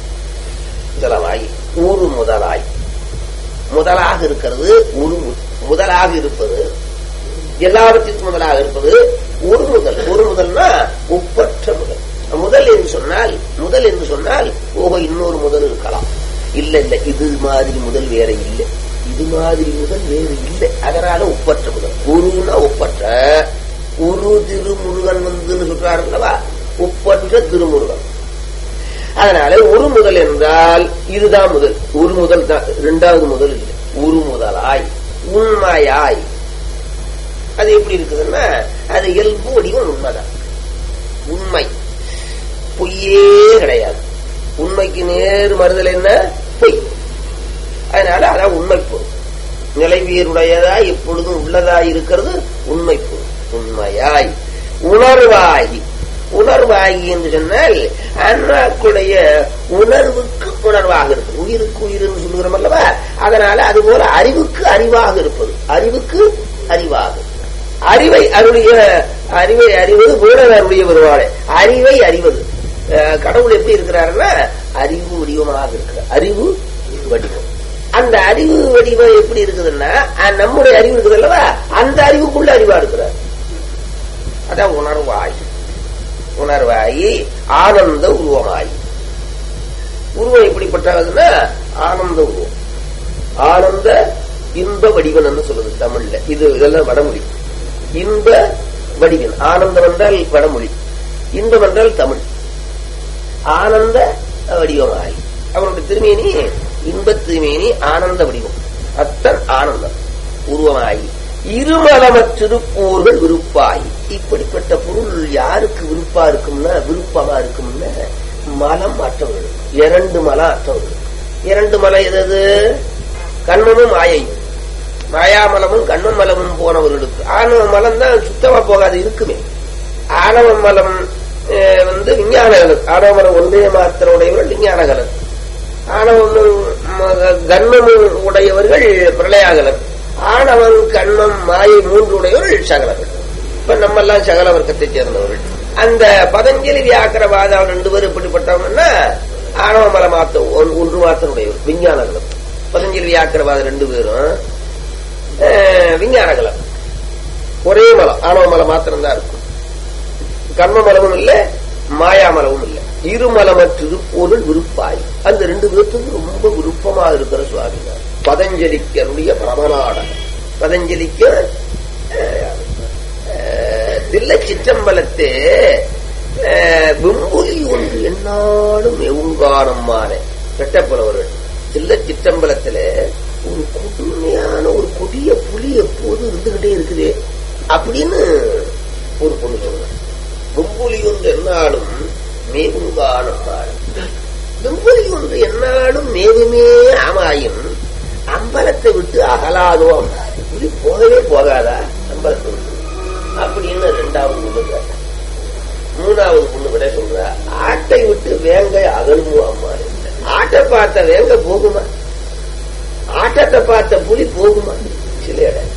Speaker 1: அசலமாய் ஊறு முதலாய் முதலாக இருக்கிறது உரு முதலாக இருப்பது எல்லாவற்றிற்கும் முதலாக இருப்பது ஒரு முதல் ஒரு முதல்னா ஒப்பற்ற முதல் முதல் என்று சொன்னால் முதல் என்று சொன்னால் ஓஹோ இன்னொரு முதல் இருக்கலாம் இல்ல இல்ல இது மாதிரி முதல் வேற இல்லை இது மாதிரி முதல் வேறு இல்லை அதனால ஒப்பற்ற முதல் குருன்னா ஒப்பற்ற ஒரு திருமுருகன் வந்துன்னு சொல்றாரு அல்லவா ஒப்பற்ற திருமுருகன் அதனால ஒரு முதல் என்றால் இதுதான் முதல் ஒரு முதல் தான் இரண்டாவது முதல் இல்லை ஒரு முதலாய் உண்மையாய் அது எப்படி இருக்குதுன்னா அது இயல்பு வடிவம் உண்மைதான் உண்மை பொய்யே கிடையாது உண்மைக்கு நேர் மறுதல் என்ன பொய் அதனால அதான் உண்மை பொருள் நிலைவியருடையதாய் எப்பொழுதும் உள்ளதாய் இருக்கிறது உண்மை பொருள் உண்மையாய் உணர்வாகி உணர்வாகி என்று சொன்னால் அண்ணாக்குடைய உணர்வுக்கு உணர்வாக இருக்கு உயிருக்கு உயிர் என்று சொல்லுகிறோம் அல்லவா அதனால அது போல அறிவுக்கு அறிவாக இருப்பது அறிவுக்கு அறிவாக அறிவை அருளிய அறிவை அறிவது வேடன் அருளிய வருவாளே அறிவை அறிவது அஹ் கடவுள் எப்படி இருக்கிறாருன்னா அறிவு வடிவமாக இருக்கிறார் அறிவு வடிவம் அந்த அறிவு வடிவம் எப்படி இருக்குதுன்னா அஹ் நம்முடைய அறிவு இருக்குது அல்லவா அந்த அறிவுக்குள்ள அறிவா இருக்கிறார் அதான் உணர்வாய் உணர்வாயி ஆனந்த உருவமாயி உருவம் எப்படிப்பட்டதுன்னா ஆனந்த உருவம் ஆனந்த இன்ப வடிவன் சொல்லுது தமிழ்ல இது இதெல்லாம் வடமொழி இன்ப வடிவன் ஆனந்தம் என்றால் வடமொழி இன்பம் என்றால் தமிழ் ஆனந்த வடிவமாய் அவனுடைய திருமேனி இன்ப திருமேனி ஆனந்த வடிவம் அத்தன் ஆனந்தம் உருவமாயி இருமலமற்றிருப்போர்கள் விருப்பாய் இப்படிப்பட்ட பொருள் யாருக்கு விருப்பா இருக்கும்னா விருப்பமா இருக்கும்னா மலம் அற்றவர்கள் இரண்டு மலம் அற்றவர்கள் இரண்டு மலை எது கண்மமும் மாயையும் மாயாமலமும் கண்ம மலமும் போனவர்களுக்கு ஆணவ மலம் தான் சுத்தமா போகாது இருக்குமே ஆணவ மலம் அஹ், வந்து விஞ்ஞானகலர் ஆணவ மலம் ஒன்றே மாத்திர உடையவர்கள் விஞ்ஞானகலர் ஆணவமும் ம- கண்மமும் உடையவர்கள் பிரளயாகலர் ஆணவம் கண்மம் மாயை மூன்று உடையவர்கள் சகலர்கள் இப்ப நம்ம எல்லாம் சகல வர்க்கத்தைச் சேர்ந்தவர்கள் அந்த பதஞ்சலி வியாக்கரவாதா ரெண்டு பேரும் எப்படிப்பட்டவங்கன்னா ஆணவ மல மாத்த ஒன்று மாத்திர உடையவர் விஞ்ஞானகலம் பதஞ்சலி வியாக்கரவாதம் ரெண்டு பேரும் அஹ், விஞ்ஞானகலம் ஒரே மலம் ஆணவ மலம் மாத்திரம்தான் இருக்கும் கர்ம மலமும் இல்ல மாயா மலமும் இல்ல இருமலமற்றது பொருள் விருப்பாய் அந்த ரெண்டு பேர்த்துக்கும் ரொம்ப விருப்பமா இருக்கிற சுவாமி தான் பதஞ்சலிக்கருடைய பிரமநாடகம் பதஞ்சலிக்க அஹ், அஹ், தில்லை சிற்றம்பலத்தே அஹ், வெம்புலி ஒன்று என்னாலும் எவுங்கானம்மான வெட்டப்புறவர்கள் தில்லை சிற்றம்பலத்துல ஒரு கொடுமையான ஒரு கொடிய புலி எப்போது இருந்துகிட்டே இருக்குதே அப்படின்னு ஒரு பொண்ணு சொல்றாங்க வெம்புலி ஒன்று என்னாலும் மேவுங்கானம்மான வெம்புலி ஒன்று என்னாலும் மேவுமே ஆமாயும் அம்பலத்தை விட்டு அகலாதோ புலி போகவே போகாதா அம்பலத்தை விட்டு அப்படின்னு ரெண்டாவது பொண்ணு கேட்டா. மூணாவது பொண்ணு விட சொல்ற ஆட்டை விட்டு வேங்கை அகலுமோ அம்மா ஆட்டை பார்த்த வேங்க போகுமா ஆட்டத்தை பார்த்த புலி போகுமா சில இடம்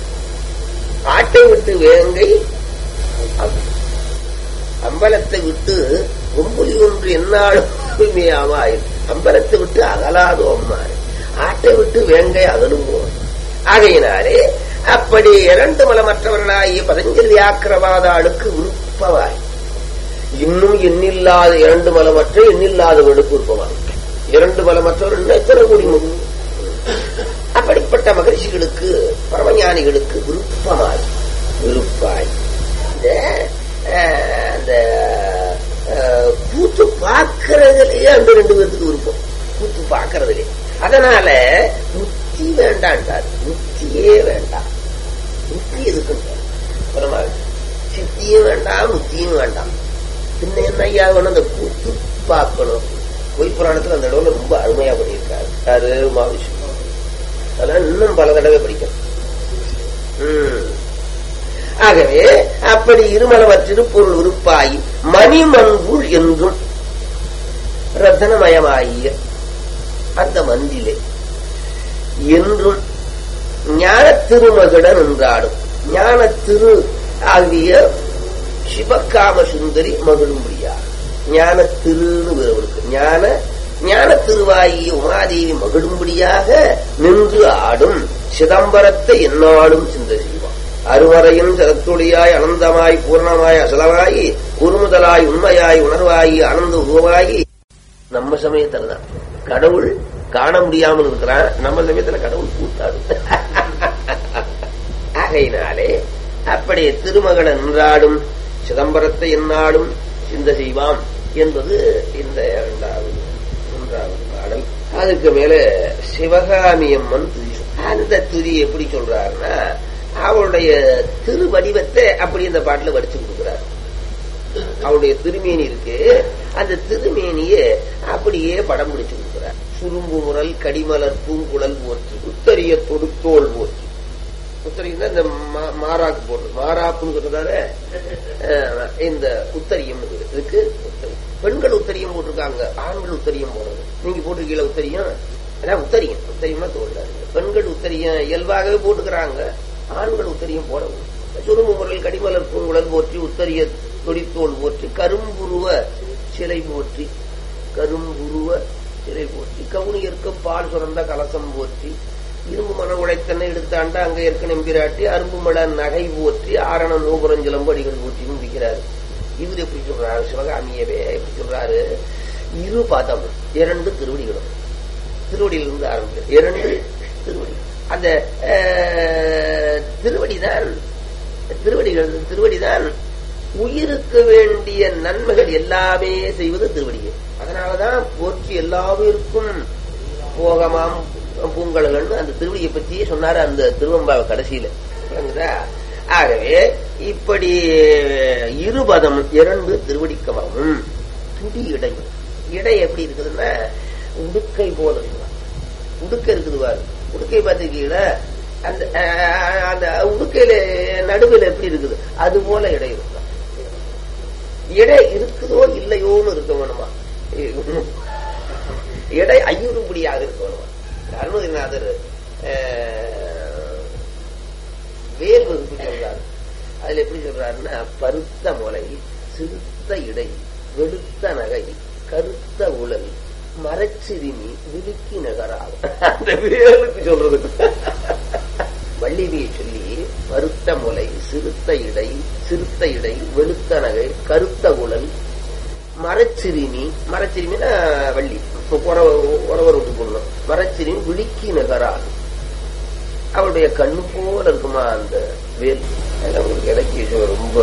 Speaker 1: ஆட்டை விட்டு வேங்கை அகலும். அம்பலத்தை விட்டு கும்புலி ஒன்று என்னாலும் ஆமாய் அம்பலத்தை விட்டு அகலாதோ அம்மாறு ஆட்டை விட்டு வேங்கை அகலுமோ ஆகையினாலே அப்படி இரண்டு மலமற்றவர்களாகிய பதஞ்சலி ஆக்கிரவாதாளுக்கு விருப்ப விருப்பமாய் இன்னும் எண்ணில்லாத இரண்டு மலமற்ற எண்ணில்லாதவர்களுக்கு விருப்பமாய் இரண்டு மலமற்றவர் இன்னும் எத்தனை கோடி முகம் அப்படிப்பட்ட மகரிஷிகளுக்கு பரமஞானிகளுக்கு விருப்பமாய் விருப்பாய் இந்த அஹ், அந்த அஹ், கூத்து பார்க்கறதுலயே அந்த ரெண்டு பேர்த்துக்கு விருப்பம் கூத்து பார்க்கறதுலயே அதனால முத்தி வேண்டான்றார் முத்தியே வேண்டாம் முத்தி எதுக்குன்றார் பரமாள் சித்தியும் வேண்டாம் முத்தியும் வேண்டாம் பின்ன என்ன ஐயா வேணும் அந்த கூத்து பார்க்கணும் பொய் புராணத்துல அந்த இடத்துல ரொம்ப அருமையா பண்ணியிருக்காரு யாரு மாவிஷ்ணு அதெல்லாம் இன்னும் பல தடவை படிக்கணும் ம். ஆகவே அப்படி இருமலவற்றிரு பொருள் உறுப்பாயி மணிமன்புள் என்றும் ரத்தனமயமாகிய அந்த மந்திலே என்றும் ஞான திருமகிடன் என்றாடும் ஞான திரு ஆகிய சிவகாம சுந்தரி மகிழும்படியா ஞான திருன்னு வேறுவனுக்கு ஞான ஞான திருவாயி உமாதேவி மகிழும்படியாக நின்று ஆடும் சிதம்பரத்தை என்னாடும் சிந்த செய்வான் அருவரையும் சரத்துளியாய் அனந்தமாய் பூர்ணமாய் அசலமாய் குறுமுதலாய் உண்மையாய் உணர்வாயி ஆனந்த உருவாயி நம்ம சமயத்துல தான் கடவுள் காண முடியாமல் இருக்கிறான் நம்ம சமயத்துல கடவுள் கூத்தாடும் ஆகையினாலே அப்படி திருமகளை நின்றாடும் சிதம்பரத்தை என்னாடும் சிந்த செய்வாம் என்பது இந்த இரண்டாவது மூன்றாவது பாடல் அதுக்கு மேல சிவகாமியம்மன் துதி அந்த துதி எப்படி சொல்றாருன்னா அவளுடைய திருவடிவத்தை அப்படி இந்த பாட்டுல வடிச்சு கொடுக்கிறார் அவளுடைய திருமேனி இருக்கு அந்த திருமேனிய அப்படியே படம் பிடிச்சு கொடுக்கிறார் சுரும்பு முரல் கடிமலர் பூங்குழல் போற்று உத்தரிய தொடுத்தோல் போற்று உத்தரியம் தான் இந்த மா- மாறாக்கு போடுறது மாறாப்புன்னு சொல்றதால அஹ், இந்த உத்தரியம் இதுக்கு உத்தரியம் பெண்கள் உத்தரியம் போட்டிருக்காங்க ஆண்கள் உத்தரியம் போடுறது நீங்க போட்டிருக்கீங்களா உத்தரியம் அதான் உத்தரியம் உத்தரியமா தோன்றாரு பெண்கள் உத்தரியம் இயல்பாகவே போட்டுக்கிறாங்க ஆண்கள் உத்தரியம் போடவும் சுரும்பு முறையில் கடிமலர் பூங்குழல் போற்றி உத்தரிய தொடித்தோல் போற்றி கரும்புருவ சிலை போற்றி கரும்புருவ சிலை போற்றி கவுனியர்க்கு பால் சுரந்த கலசம் போற்றி இரும்பு மன உடைத்தன்னை எடுத்தாண்டா அங்க இருக்க நம்பிராட்டி அரும்பு மல நகை போற்றி ஆரண நூபுரஞ்சலம் அடிகள் போற்றி முடிக்கிறாரு இவர் எப்படி சொல்றாரு சிவகாமியவே எப்படி சொல்றாரு இரு பதம் இரண்டு திருவடிகளும் திருவடியிலிருந்து ஆரம்பிக்கும் இரண்டு திருவடி அந்த அஹ், திருவடிதான் திருவடிகள் திருவடிதான் உயிருக்கு வேண்டிய நன்மைகள் எல்லாமே செய்வது திருவடியே அதனாலதான் போற்றி எல்லாவிற்கும் போகமாம் பூங்கலகன் அந்த திருவடியை பற்றியே சொன்னாரு அந்த திருவம்பாவை கடைசியில விளங்குதா? ஆகவே இப்படி இருபதம் இரண்டு திருவடிக்கமாவும் துடி இடை இடை எப்படி இருக்குதுன்னா உடுக்கை போல இருக்குதான் உடுக்கை இருக்குது பாரு உடுக்கை பார்த்துருக்கீங்களா அந்த அஹ், அந்த உடுக்கையில நடுவில் எப்படி இருக்குது அது போல இடை இருக்குதான் இடை இருக்குதோ இல்லையோன்னு இருக்க வேணுமா இடை ஐயுறும்படியாக இருக்க வேணுமா அருணகிரிநாதர் அஹ், வேல் வகுப்பு சொல்றாரு அதுல எப்படி சொல்றாருன்னா பருத்த முலை சிறுத்த இடை வெளுத்த நகை கருத்த உழல் மரச்சிறுமி விழுக்கி நகராகும் அந்த வேலுக்கு சொல்றதுக்கு வள்ளிவியை சொல்லி பருத்த முலை சிறுத்த இடை சிறுத்த இடை வெளுத்த நகை கருத்த உழல் மரச்சிறுமி மரச்சிறுமினா வள்ளி உறவர் விட்டு போடணும் மரச்சிறுமி விழுக்கி நகராகும் அவளுடைய கண்ணு போல இருக்குமா அந்த வேல் அது அவங்களுக்கு இலக்கிய ரொம்ப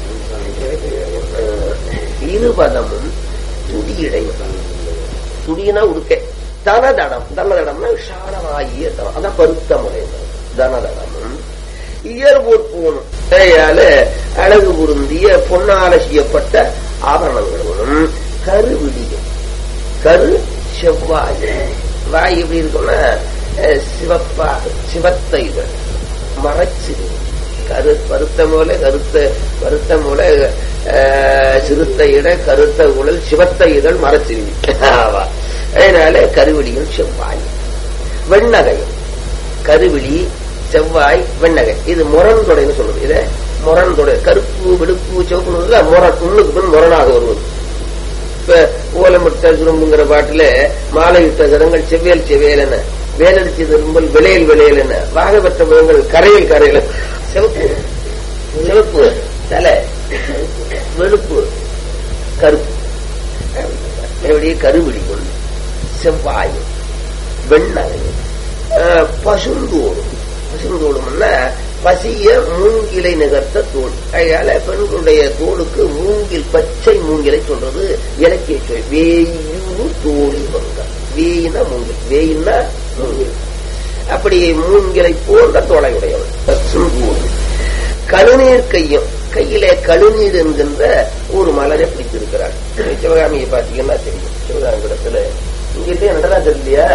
Speaker 1: அஹ், இருபதமும் துடியடையும் துடினா உடுக்க தனதடம் தனதடம்னா விஷாலமாகிய தனம் அதான் பருத்த முறை தனதடமும் இயற்போர் போனும் கையால அழகு பொருந்திய பொன்னால செய்யப்பட்ட ஆபரணங்களும் கருவிடியும் கரு செவ்வாய் வாய் எப்படி இருக்கும்னா அஹ், சிவப்பா சிவத்த இதழ் மறைச்சிரு கரு பருத்த மூல கருத்த பருத்த மூல அஹ், சிறுத்த இட கருத்த உடல் சிவத்த இதழ் மறைச்சிருவி ஆவா அதனால கருவிடியும் செவ்வாய் வெண்ணகையும் கருவிழி செவ்வாய் வெண்ணகை இது முரண்தொடைன்னு சொல்றது இத முரண்தொடை கருப்பு வெளுப்பு சிவப்புன்னு முரண் முன்னுக்கு பின் முரணாக வருவது இப்ப ஓலமிட்ட சுரும்புங்கிற பாட்டுல மாலையிட்ட சதங்கள் செவ்வேல் செவ்வேலென வேலடிச்சு திரும்பல் விளையல் விளையல் என்ன வாக பெற்ற முகங்கள் கரையில் கரையில் சிவப்பு சிவப்பு தலை வெளுப்பு கருப்பு எப்படி கருவிடிக்கும் செவ்வாய் வெண்ணகை அஹ், பசுந்தோடும் பசுந்தோடும்னா பசிய மூங்கிலை நிகர்த்த தோல் அதனால பெண்களுடைய தோலுக்கு மூங்கில் பச்சை மூங்கிலை சொல்றது இலக்கிய சொல் வேயூரு தோழி வங்க வேயினா மூங்கில் வேயின்னா மூங்கில் அப்படி மூங்கிலை போன்ற தோலையுடையவள் பசுந்தோடு கழுநீர் கையும் கையிலே கழுநீர் என்கின்ற ஒரு மலரை பிடித்திருக்கிறார் சிவகாமியை பார்த்தீங்கன்னா தெரியும் சிவகாமிடத்துல இங்கிட்டே நடனா தெரியலையா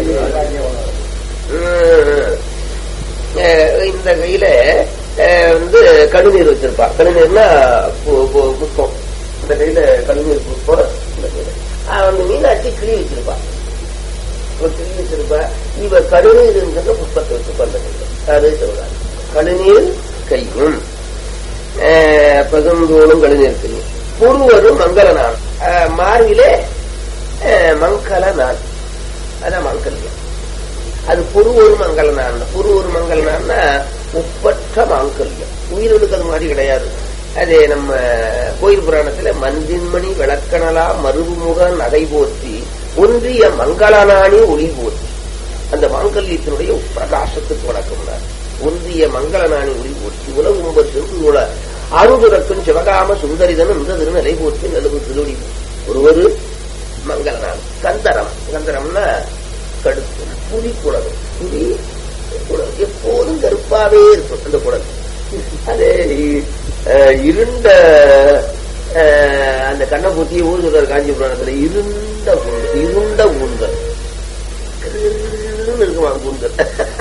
Speaker 1: உம். அஹ் இந்த கையில அஹ் வந்து கழுநீர் வச்சிருப்பா கழுநீர்னா பு- பு- புஷ்பம் இந்த கையில கழுநீர் புஷ்பம் இந்த கையில அவன் வந்து மீனாட்சி கிளி வச்சிருப்பா ஒரு கிளி வச்சிருப்பா இவ கழுநீர் என்கின்ற புஷ்பத்தை வச்சிருப்பா அந்த கையில அது சொல்றாங்க கழுநீர் கையும் அஹ் பசுந்தோளும் கழுநீர் கையும் பொருவரும் மங்கள நாள் அஹ் மார்பிலே அஹ் மங்கள நாள் அதான் மங்கல்யம் அது பொருவொரு மங்கள நாள் பொருவொரு மங்கள நாள்னா முப்பற்ற மாங்கல்யம் உயிர்களுக்கு அது மாதிரி கிடையாது அது நம்ம கோயில் புராணத்துல மந்தின்மணி விளக்கணலா மருவுமுக நகை போற்றி ஒன்றிய மங்களநாணி ஒளி போற்றி அந்த மாங்கல்யத்தினுடைய பிரகாசத்துக்கு வணக்கம்னார் ஒன்றிய மங்களநாணி ஒளி போற்றி உலகு மும்பர் சென்று உல அருதுரக்கும் சிவகாம சுந்தரிதன் இந்த திருநிலை போற்றி நலுவு திருடி ஒருவரு மங்களநாள் கந்தரம் கந்தரம்னா கடுப்பு புலி குளம் புலி குளம் எப்போதும் கருப்பாவே இருக்கும் அந்த குளம் அது அஹ், இருண்ட அஹ், அந்த கண்ணை பூத்தி ஊர் சொல்றாரு காஞ்சி புராணத்துல இருண்ட கூந்தல் இருண்ட கூந்தல் கிருன்னு இருக்குமா கூந்தல்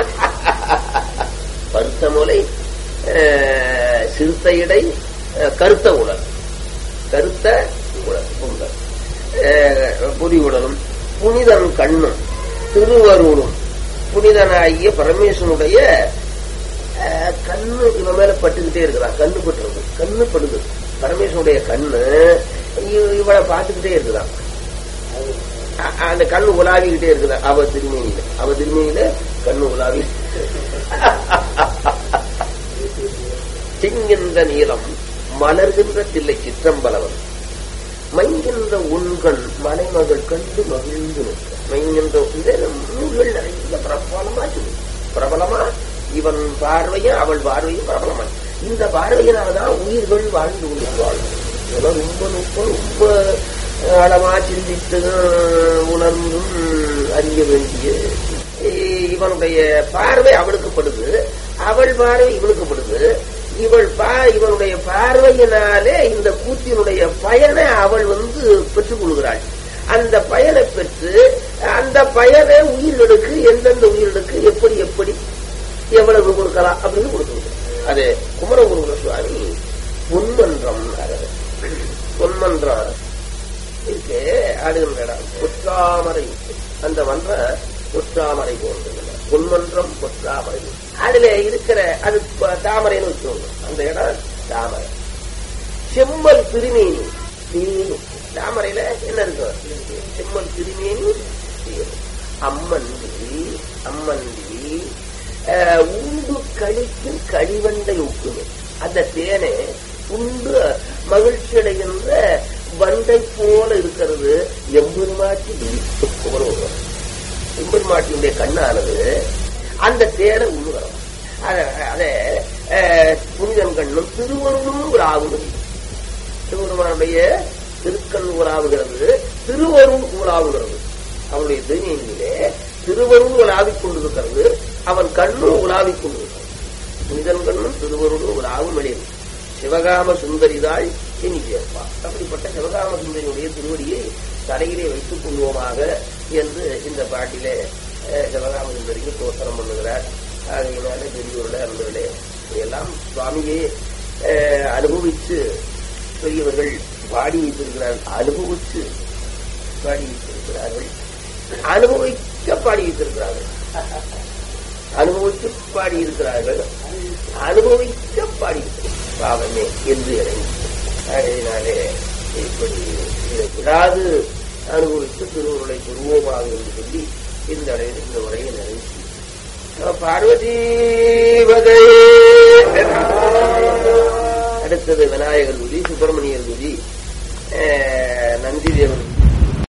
Speaker 1: பருத்த முலை அஹ், சிறுத்த இடை அஹ், கருத்த உடல் கருத்த உடல் கூந்தல் அஹ், புதி உடலும் புனிதன் கண்ணும் திருவருளும் புனிதனாகிய பரமேஸ்வனுடைய அஹ், கண்ணு இவன் மேல பட்டுக்கிட்டே இருக்கிறான் கண்ணு பட்டுறது கண்ணு படுது பரமேஸ்வனுடைய கண்ணு இவ- இவளை பார்த்துக்கிட்டே இருக்கிறான் அ- அந்த கண்ணு உலாவிக்கிட்டே இருக்குதா அவ திருமணியில அவ திருமணியில கண்ணு உலாவி திங்கின்ற நீளம் மலர்கின்ற தில்லை சிற்றம்பலவன் மைங்கின்ற உண்கண் மலைமகள் கண்டு மகிழ்ந்து நிற்க மைங்கின்ற இதே நூல்கள் நிறைய பிரபலமா சொல்லு பிரபலமா இவன் பார்வையும் அவள் பார்வையும் பிரபலமா இந்த பார்வையினால்தான் உயிர்கள் வாழ்ந்து கொள்வாள் இதெல்லாம் ரொம்ப நுட்பம் ரொம்ப ஆழமா சிந்தித்து உணர்ந்தும் அறிய வேண்டிய இவனுடைய பார்வை அவளுக்கு படுது அவள் பார்வை இவனுக்கு படுது இவள் பா இவனுடைய பார்வையினாலே இந்த கூத்தினுடைய பயனை அவள் வந்து பெற்றுக் கொள்கிறாள் அந்த பயனை பெற்று அந்த பயனை உயிர்களுக்கு எந்தெந்த உயிர்களுக்கு எப்படி எப்படி எவ்வளவு கொடுக்கலாம் அப்படின்னு கொடுத்துருது அது குமரகுருகுல சுவாமி பொன்மன்றம் பொன்மன்றம் இருக்கு ஆடுகின்ற இடம் பொற்றாமரை அந்த மன்ற பொற்றாமரை போன்றது பொன்மன்றம் பொற்றாமரை அதுல இருக்கிற அது ப- தாமரைன்னு வச்சுக்கோங்க அந்த இடம் தாமரை செம்மல் திருமேனி தேனு தாமரையில என்ன இருக்கு செம்மல் திருமேனி தேனு அம்மந்தி அம்மந்தி அஹ், உண்டு கழிக்கும் கழிவண்டை ஒக்குமே அந்த தேனை உண்டு மகிழ்ச்சி அடைகின்ற வண்டை போல இருக்கிறது எம்பெருமாட்டி ஒருவர் எம்பெருமாட்டியுடைய கண்ணானது அந்த தேனை உள்வரும் அதை புனிதன் கண்ணும் திருவருளும் ஒரு ஆகுது திருவருமனுடைய திருக்கண் உலாவுகிறது திருவருள் உலாவுகிறது அவனுடைய திருநீனிலே திருவருள் உலாவிக் கொண்டிருக்கிறது அவன் கண்ணும் உலாவிக் கொண்டிருக்கிறது புனிதன் கண்ணும் திருவருளும் உலாவும் வெளியில் சிவகாம சுந்தரிதாள் இனி சேர்ப்பா அப்படிப்பட்ட சிவகாம சுந்தரியுடைய திருவடியை தலையிலே வைத்துக் கொள்வோமாக என்று இந்த பாட்டிலே அஹ், சிவகாம சுந்தரிக்கு தோத்திரம் பண்ணுகிறார் ஆகையினால பெரியோர்களே அன்பர்களே இதையெல்லாம் சுவாமியே அஹ், அனுபவித்து பெரியவர்கள் பாடி வைத்திருக்கிறார்கள் அனுபவித்து பாடி வைத்திருக்கிறார்கள் அனுபவிக்க பாடி வைத்திருக்கிறார்கள் அனுபவித்து பாடி இருக்கிறார்கள் அனுபவிக்க பாடி பாவமே என்று இறங்கி அதனாலே இப்படி இதை விடாது அனுபவித்து திருவுருளை பெறுவோமாக என்று சொல்லி இந்த அளவில் இந்த உரையை நிறைவு பார்வதி அடுத்தது விநாயகர் துதி சுப்பிரமணியர் துதி அஹ், நந்திதேவர் துதி